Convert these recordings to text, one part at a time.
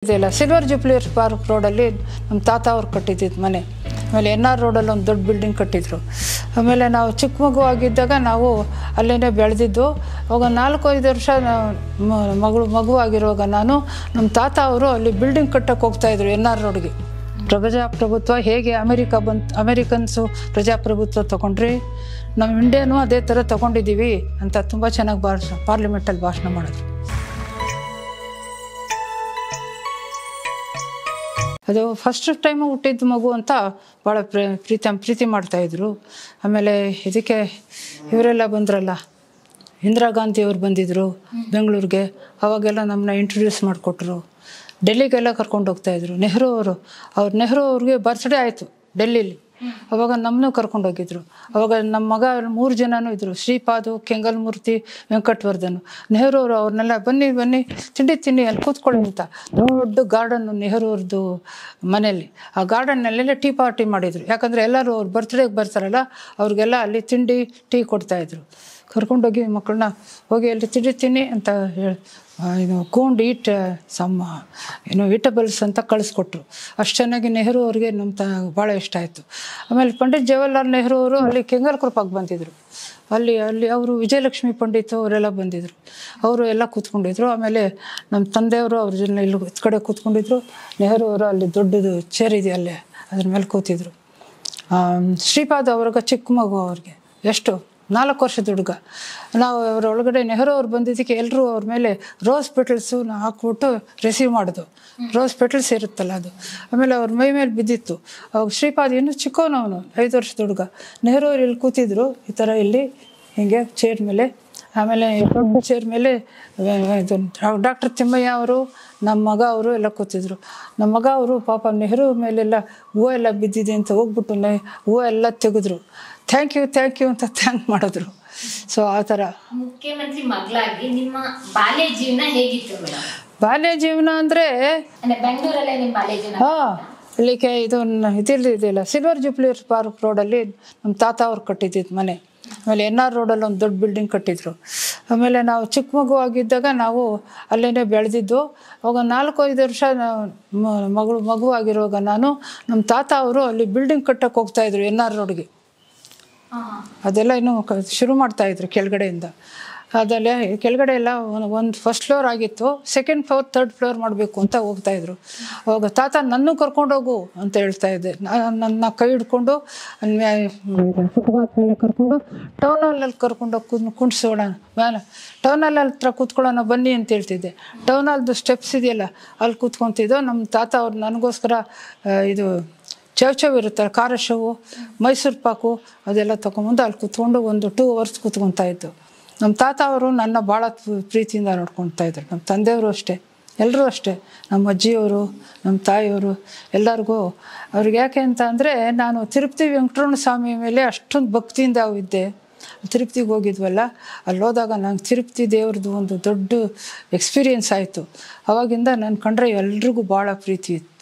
ಇದೆಯಲ್ಲ silver ಜುಪ್ಲಿಯರ್ park ರೋಡಲ್ಲಿ ನಮ್ಮ ತಾತ ಅವ್ರು ಕಟ್ಟಿದ್ದಿದ್ದು ಮನೆ ಆಮೇಲೆ ಎನ್ ಆರ್ ರೋಡಲ್ಲಿ ಒಂದು ದೊಡ್ಡ ಬಿಲ್ಡಿಂಗ್ ಕಟ್ಟಿದ್ರು ಆಮೇಲೆ ನಾವು ಚಿಕ್ಕ ಮಗು ಆಗಿದ್ದಾಗ ನಾವು ಅಲ್ಲೇ ಬೆಳೆದಿದ್ದು ಅವಾಗ ನಾಲ್ಕು ಐದು ವರ್ಷ ನಾವು ಮ- ಮಗಳು ಮಗು ಆಗಿರುವಾಗ ನಾನು ನಮ್ಮ ತಾತ ಅವರು ಅಲ್ಲಿ ಬಿಲ್ಡಿಂಗ್ ಕಟ್ಟಕ್ಕೆ ಹೋಗ್ತಾಯಿದ್ರು ಎನ್ ಆರ್ ರೋಡ್ಗೆ ಪ್ರಜಾಪ್ರಭುತ್ವ ಹೇಗೆ ಅಮೆರಿಕ ಬಂತು ಅಮೆರಿಕನ್ಸು ಪ್ರಜಾಪ್ರಭುತ್ವ ತೊಗೊಂಡ್ರಿ ನಮ್ಮ ಇಂಡಿಯಾನು ಅದೇ ಥರ ತೊಗೊಂಡಿದ್ದೀವಿ ಅಂತ ತುಂಬ ಚೆನ್ನಾಗಿ ಭಾಷಣ ಪಾರ್ಲಿಮೆಂಟಲ್ಲಿ ಭಾಷಣ ಮಾಡಿದ್ರು ಅದು ಫಸ್ಟ್ ಟೈಮು ಹುಟ್ಟಿದ ಮಗು ಅಂತ ಭಾಳ ಪ್ರ ಪ್ರೀತಿ ಪ್ರೀತಿ ಮಾಡ್ತಾಯಿದ್ರು ಆಮೇಲೆ ಇದಕ್ಕೆ ಇವರೆಲ್ಲ ಬಂದ್ರಲ್ಲ ಇಂದಿರಾ ಗಾಂಧಿಯವ್ರು ಬಂದಿದ್ದರು ಬೆಂಗಳೂರಿಗೆ ಅವಾಗೆಲ್ಲ ನಮ್ಮನ್ನ ಇಂಟ್ರೊಡ್ಯೂಸ್ ಮಾಡಿಕೊಟ್ರು ಡೆಲ್ಲಿಗೆಲ್ಲ ಕರ್ಕೊಂಡು ಹೋಗ್ತಾಯಿದ್ರು ನೆಹರು ಅವರು ಅವ್ರ ನೆಹರು ಅವ್ರಿಗೆ ಬರ್ತ್ಡೇ ಆಯಿತು ಡೆಲ್ಲೀಲಿ ಅವಾಗ ನಮ್ಮನ್ನು ಕರ್ಕೊಂಡು ಹೋಗಿದ್ರು ಅವಾಗ ನಮ್ಮ ಮಗ ಮೂರು ಜನನೂ ಇದ್ದರು ಶ್ರೀಪಾದು ಕೆಂಗಲ್ಮೂರ್ತಿ ವೆಂಕಟವರ್ಧನ್ ನೆಹರು ಅವರು ಅವ್ರನ್ನೆಲ್ಲ ಬನ್ನಿ ಬನ್ನಿ ತಿಂಡಿ ತಿನ್ನಿ ಅಲ್ಲಿ ಕೂತ್ಕೊಳ್ಳಿ ಅಂತ ದೊಡ್ಡ ಗಾರ್ಡನ್ನು ನೆಹರು ಅವ್ರದ್ದು ಮನೆಯಲ್ಲಿ ಆ ಗಾರ್ಡನ್ನಲ್ಲೆಲ್ಲ ಟೀ ಪಾರ್ಟಿ ಮಾಡಿದರು ಯಾಕಂದರೆ ಎಲ್ಲರೂ ಅವ್ರು ಬರ್ತ್ಡೇಗೆ ಬರ್ತಾರಲ್ಲ ಅವ್ರಿಗೆಲ್ಲ ಅಲ್ಲಿ ತಿಂಡಿ ಟೀ ಕೊಡ್ತಾಯಿದ್ರು ಕರ್ಕೊಂಡೋಗಿ ಮಕ್ಕಳನ್ನ ಹೋಗಿ ಅಲ್ಲಿ ತಿಂಡಿ ತಿನ್ನಿ ಅಂತ ಹೇಳಿ ಏನು ಗೋಂಡ್ ಈಟ್ ಸಮ್ ಏನು ಈಟಬಲ್ಸ್ ಅಂತ ಕಳಿಸ್ಕೊಟ್ರು ಅಷ್ಟು ಚೆನ್ನಾಗಿ ನೆಹರು ಅವ್ರಿಗೆ ನಮ್ಮ ತ ಭಾಳ ಇಷ್ಟ ಆಯಿತು ಆಮೇಲೆ ಪಂಡಿತ್ ಜವಾಹರ್ಲಾಲ್ ನೆಹರು ಅವರು ಅಲ್ಲಿ ಕೆಂಗಲ್ ಕೃಪಾಗೆ ಬಂದಿದ್ದರು ಅಲ್ಲಿ ಅಲ್ಲಿ ಅವರು ವಿಜಯಲಕ್ಷ್ಮಿ ಪಂಡಿತ್ ಅವರೆಲ್ಲ ಬಂದಿದ್ದರು ಅವರು ಎಲ್ಲ ಕೂತ್ಕೊಂಡಿದ್ರು ಆಮೇಲೆ ನಮ್ಮ ತಂದೆಯವರು ಅವ್ರ ಜನ ಇಲ್ಲಿ ಈ ಕಡೆ ಕೂತ್ಕೊಂಡಿದ್ರು ನೆಹರು ಅವರು ಅಲ್ಲಿ ದೊಡ್ಡದು ಚೇರ್ ಇದೆ ಅಲ್ಲೇ ಅದ್ರ ಮೇಲೆ ಕೂತಿದ್ರು ಆಮ್, ಶ್ರೀಪಾದ್ ಅವ್ರಿಗೆ ಚಿಕ್ಕ ಮಗು ಅವ್ರಿಗೆ ಎಷ್ಟು ನಾಲ್ಕು ವರ್ಷದ ಹುಡುಗ ನಾವು ಅವ್ರ ಒಳಗಡೆ ನೆಹರು ಅವ್ರು ಬಂದಿದ್ದಕ್ಕೆ ಎಲ್ಲರೂ ಅವ್ರ ಮೇಲೆ ರೋಸ್ ಪೆಟಲ್ಸು ಹಾಕ್ಬಿಟ್ಟು ರಿಸೀವ್ ಮಾಡೋದು ರೋಸ್ ಪೆಟಲ್ಸ್ ಇರುತ್ತಲ್ಲ ಅದು ಆಮೇಲೆ ಅವ್ರ ಮೈ ಮೇಲೆ ಬಿದ್ದಿತ್ತು ಅವಾಗ ಶ್ರೀಪಾದ್ ಇನ್ನೂ ಚಿಕ್ಕವನವನು ಐದು ವರ್ಷದ ಹುಡುಗ ನೆಹರು ಅವ್ರು ಇಲ್ಲಿ ಕೂತಿದ್ರು ಈ ಥರ ಇಲ್ಲಿ ಹಿಂಗೆ ಚೇರ್ ಮೇಲೆ ಆಮೇಲೆ ದೊಡ್ಡ ಚೇರ್ ಮೇಲೆ ಆ, ಇದು ಡಾಕ್ಟರ್ ತಿಮ್ಮಯ್ಯ ಅವರು ನಮ್ಮ ಮಗ ಅವರು ಎಲ್ಲ ಕೂತಿದ್ರು ನಮ್ಮ ಮಗ ಅವರು ಪಾಪ ನೆಹರು ಮೇಲೆಲ್ಲ ಹೂವು ಎಲ್ಲ ಬಿದ್ದಿದೆ ಅಂತ ಹೋಗ್ಬಿಟ್ಟು ನೆ ಹೂವು ಎಲ್ಲ ತೆಗೆದ್ರು ಥ್ಯಾಂಕ್ ಯು ಥ್ಯಾಂಕ್ ಯು ಅಂತ ಥ್ಯಾಂಕ್ ಮಾಡಿದ್ರು ಸೊ ಆ ಥರ ಮುಖ್ಯಮಂತ್ರಿ ಮಗಳಾಗಿ ನಿಮ್ಮ ಬಾಲ್ಯ ಜೀವನ ಹೇಗಿತ್ತು ಮೇಡಮ್ ಬಾಲ್ಯ ಜೀವನ ಅಂದರೆ ಅಂದ್ರೆ ಬೆಂಗಳೂರಲ್ಲೇ ನಿಮ್ಮ ಬಾಲ್ಯ ಜೀವನ ಹಾಂ ಇಲ್ಲಿಗೆ ಇದು ನ- ಇದಿಲ್ಲ ಇದೆಯಲ್ಲ ಸಿಲ್ವರ್ ಜುಪ್ಲಿಯರ್ ಪಾರ್ಕ್ ರೋಡಲ್ಲಿ ನಮ್ಮ ತಾತ ಅವ್ರು ಕಟ್ಟಿದ್ದಿದ್ದು ಮನೆ ಆಮೇಲೆ ಎನ್ ಆರ್ ರೋಡಲ್ಲಿ ಒಂದು ದೊಡ್ಡ ಬಿಲ್ಡಿಂಗ್ ಕಟ್ಟಿದ್ರು ಆಮೇಲೆ ನಾವು ಚಿಕ್ಕ ಮಗು ಆಗಿದ್ದಾಗ ನಾವು ಅಲ್ಲೇ ಬೆಳೆದಿದ್ದು ಅವಾಗ ನಾಲ್ಕು ಐದು ವರ್ಷ ನಾವು ಮ- ಮಗಳು ಮಗು ಆಗಿರುವಾಗ ನಾನು ನಮ್ಮ ತಾತ ಅವರು ಅಲ್ಲಿ ಬಿಲ್ಡಿಂಗ್ ಕಟ್ಟಕ್ಕೆ ಹೋಗ್ತಾಯಿದ್ರು ಎನ್ ಆರ್ ರೋಡ್ಗೆ ಹಾ. ಅದೆಲ್ಲ ಇನ್ನೂ ಕ ಶುರು ಮಾಡ್ತಾಯಿದ್ರು ಕೆಳಗಡೆಯಿಂದ ಅದೆಲ್ಲ ಕೆಳಗಡೆ ಎಲ್ಲ ಒಂದು ಫಸ್ಟ್ ಫ್ಲೋರ್ ಆಗಿತ್ತು ಸೆಕೆಂಡ್ ಫ್ಲೋರ್ ತರ್ಡ್ ಫ್ಲೋರ್ ಮಾಡಬೇಕು ಅಂತ ಹೋಗ್ತಾಯಿದ್ರು ಅವಾಗ ತಾತ ನನ್ನೂ ಕರ್ಕೊಂಡೋಗು ಅಂತ ಹೇಳ್ತಾ ಇದ್ದೆ ನಾ- ನನ್ನ ಕೈ ಹಿಡ್ಕೊಂಡು ಅಲ್ಲಿ ಫುಟ್ಪಾತ್ ಮೇಲೆ ಕರ್ಕೊಂಡು ಟೌನ್ ಹಾಲಲ್ಲಿ ಕರ್ಕೊಂಡೋಗಿ ಕುಂದ್ ಕುಂಡ್ಸೋಣ ಮೇಲೆ ಟೌನ್ ಹಾಲ್ ಹತ್ರ ಕೂತ್ಕೊಳ್ಳೋಣ ಬನ್ನಿ ಅಂತ ಹೇಳ್ತಿದ್ದೆ ಟೌನ್ ಹಾಲ್ದು ಸ್ಟೆಪ್ಸ್ ಇದೆಯಲ್ಲ ಅಲ್ಲಿ ಕೂತ್ಕೊತಿದ್ದೋ ನಮ್ಮ ತಾತ ಅವ್ರು ನನಗೋಸ್ಕರ ಆ, ಇದು ಚವ್ ಚವ್ ಇರುತ್ತಲ್ಲ ಖಾರ ಶವು ಮೈಸೂರು ಪಾಕು ಅದೆಲ್ಲ ತೊಗೊಂಬಂದು ಅಲ್ಲಿ ಕೂತ್ಕೊಂಡು ಒಂದು ಟೂ ಅವರ್ಸ್ ಕೂತ್ಕೊತಾ ಇದ್ದು ನಮ್ಮ ತಾತ ಅವರು ನನ್ನ ಭಾಳ ಪ್ರೀತಿಯಿಂದ ನೋಡ್ಕೊತಾ ಇದ್ರು ನಮ್ಮ ತಂದೆಯವರು ಅಷ್ಟೇ ಎಲ್ಲರೂ ಅಷ್ಟೇ ನಮ್ಮ ಅಜ್ಜಿಯವರು ನಮ್ಮ ತಾಯಿಯವರು ಎಲ್ಲರಿಗೂ ಅವ್ರಿಗೆ ಯಾಕೆ ಅಂತ ಅಂದರೆ ನಾನು ತಿರುಪತಿ ವೆಂಕಟರಮಣ ಸ್ವಾಮಿ ಮೇಲೆ ಅಷ್ಟೊಂದು ಭಕ್ತಿಯಿಂದ ಇದ್ದೆ ತಿರುಪ್ತಿಗೆ ಹೋಗಿದ್ವಲ್ಲ ಅಲ್ಲಿ ಹೋದಾಗ ನಂಗೆ ತಿರುಪತಿ ದೇವ್ರದ್ದು ಒಂದು ದೊಡ್ಡ ಎಕ್ಸ್ಪೀರಿಯೆನ್ಸ್ ಆಯಿತು ಅವಾಗಿಂದ ನನ್ನ ಕಂಡ್ರೆ ಎಲ್ರಿಗೂ ಭಾಳ ಪ್ರೀತಿ ಇತ್ತು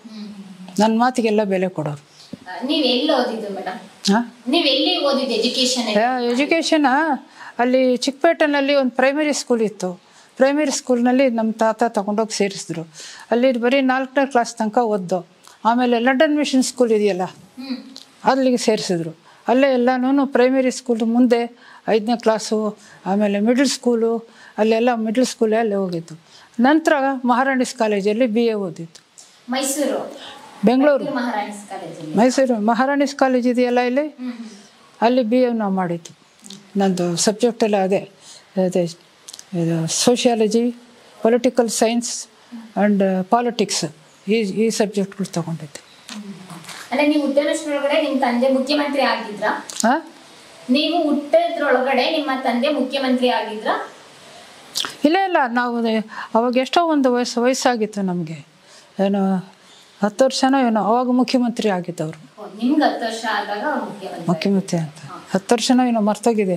ನನ್ನ ಮಾತಿಗೆಲ್ಲ ಬೆಲೆ ಕೊಡೋರು ನೀವ್ ಎಲ್ಲಿ ಓದಿದ್ದು ಮೇಡಮ್ ಹಾಂ ನೀವ್ ಎಲ್ಲಿ ಓದಿದ್ದು ಎಜುಕೇಶನ್ ಎಜುಕೇಷನ ಅಲ್ಲಿ ಚಿಕ್ಕಪೇಟೆನಲ್ಲಿ ಒಂದು ಪ್ರೈಮರಿ ಸ್ಕೂಲ್ ಇತ್ತು ಪ್ರೈಮರಿ ಸ್ಕೂಲ್ನಲ್ಲಿ ನಮ್ಮ ತಾತ ತಗೊಂಡೋಗಿ ಸೇರಿಸಿದ್ರು ಅಲ್ಲಿ ಬರೀ ನಾಲ್ಕನೇ ಕ್ಲಾಸ್ ತನಕ ಓದ್ದೋ ಆಮೇಲೆ ಲಂಡನ್ ಮಿಷನ್ ಸ್ಕೂಲ್ ಇದೆಯಲ್ಲ ಹ್ಮ್ ಅಲ್ಲಿಗೆ ಸೇರಿಸಿದ್ರು ಅಲ್ಲೇ ಎಲ್ಲನೂ ಪ್ರೈಮರಿ ಸ್ಕೂಲ್ ಮುಂದೆ ಐದನೇ ಕ್ಲಾಸು ಆಮೇಲೆ ಮಿಡ್ಲ್ ಸ್ಕೂಲು ಅಲ್ಲೆಲ್ಲ ಮಿಡ್ಲ್ ಸ್ಕೂಲೇ ಅಲ್ಲೇ ಹೋಗಿದ್ದು ನಂತರ ಮಹಾರಾಣಿಸ್ ಕಾಲೇಜಲ್ಲಿ ಬಿ ಎ ಓದಿದ್ದು ಮೈಸೂರು ಬೆಂಗಳೂರು ಮಹಾರಾಣಿಸ್ ಕಾಲೇಜಲ್ಲಿ ಮೈಸೂರು ಮಹಾರಾಣಿಸ್ ಕಾಲೇಜ್ ಇದೆಯಲ್ಲ ಇಲ್ಲಿ ಹ್ಮ್ ಹ್ಮ್. ಅಲ್ಲಿ ಬಿ ಎ ನಾವು ಮಾಡಿದ್ದು ನಂದು ಸಬ್ಜೆಕ್ಟ್ ಎಲ್ಲ ಅದೇ ಅದೇ ಇದು sociology political science and politics ಈ ಈ ಸಬ್ಜೆಕ್ಟ್ಗಳು ತೊಗೊಂಡಿದ್ದೆ ಅಂದ್ರೆ ನೀವು ಹುಟ್ಟೋಷ್ಟ್ರೊಳಗಡೆ ನಿಮ್ಮ ತಂದೆ ಮುಖ್ಯಮಂತ್ರಿ ಆಗಿದ್ರ ಹಾಂ ನೀವು ಹುಟ್ಟೋದ್ರೊಳಗಡೆ ನಿಮ್ಮ ತಂದೆ ಮುಖ್ಯಮಂತ್ರಿ ಆಗಿದ್ರ ಇಲ್ಲ ಇಲ್ಲ ನಾವು ಅದೇ- ಅವಾಗ ಎಷ್ಟೋ ಒಂದು ವಯಸ್ಸು ವಯಸ್ಸಾಗಿತ್ತು ನಮಗೆ ಏನೋ ಹತ್ತು ವರ್ಷನೋ ಏನೋ ಅವಾಗ ಮುಖ್ಯಮಂತ್ರಿ ಆಗಿದ್ದವರು ನಿಮ್ಗೆ ಹತ್ತು ವರ್ಷ ಆದಾಗ ಅವ್ರು ಮುಖ್ಯಮಂತ್ರಿ ಮುಖ್ಯಮಂತ್ರಿ ಅಂತ ಹತ್ತು ವರ್ಷನೋ ಏನೋ ಮರ್ತೋಗಿದೆ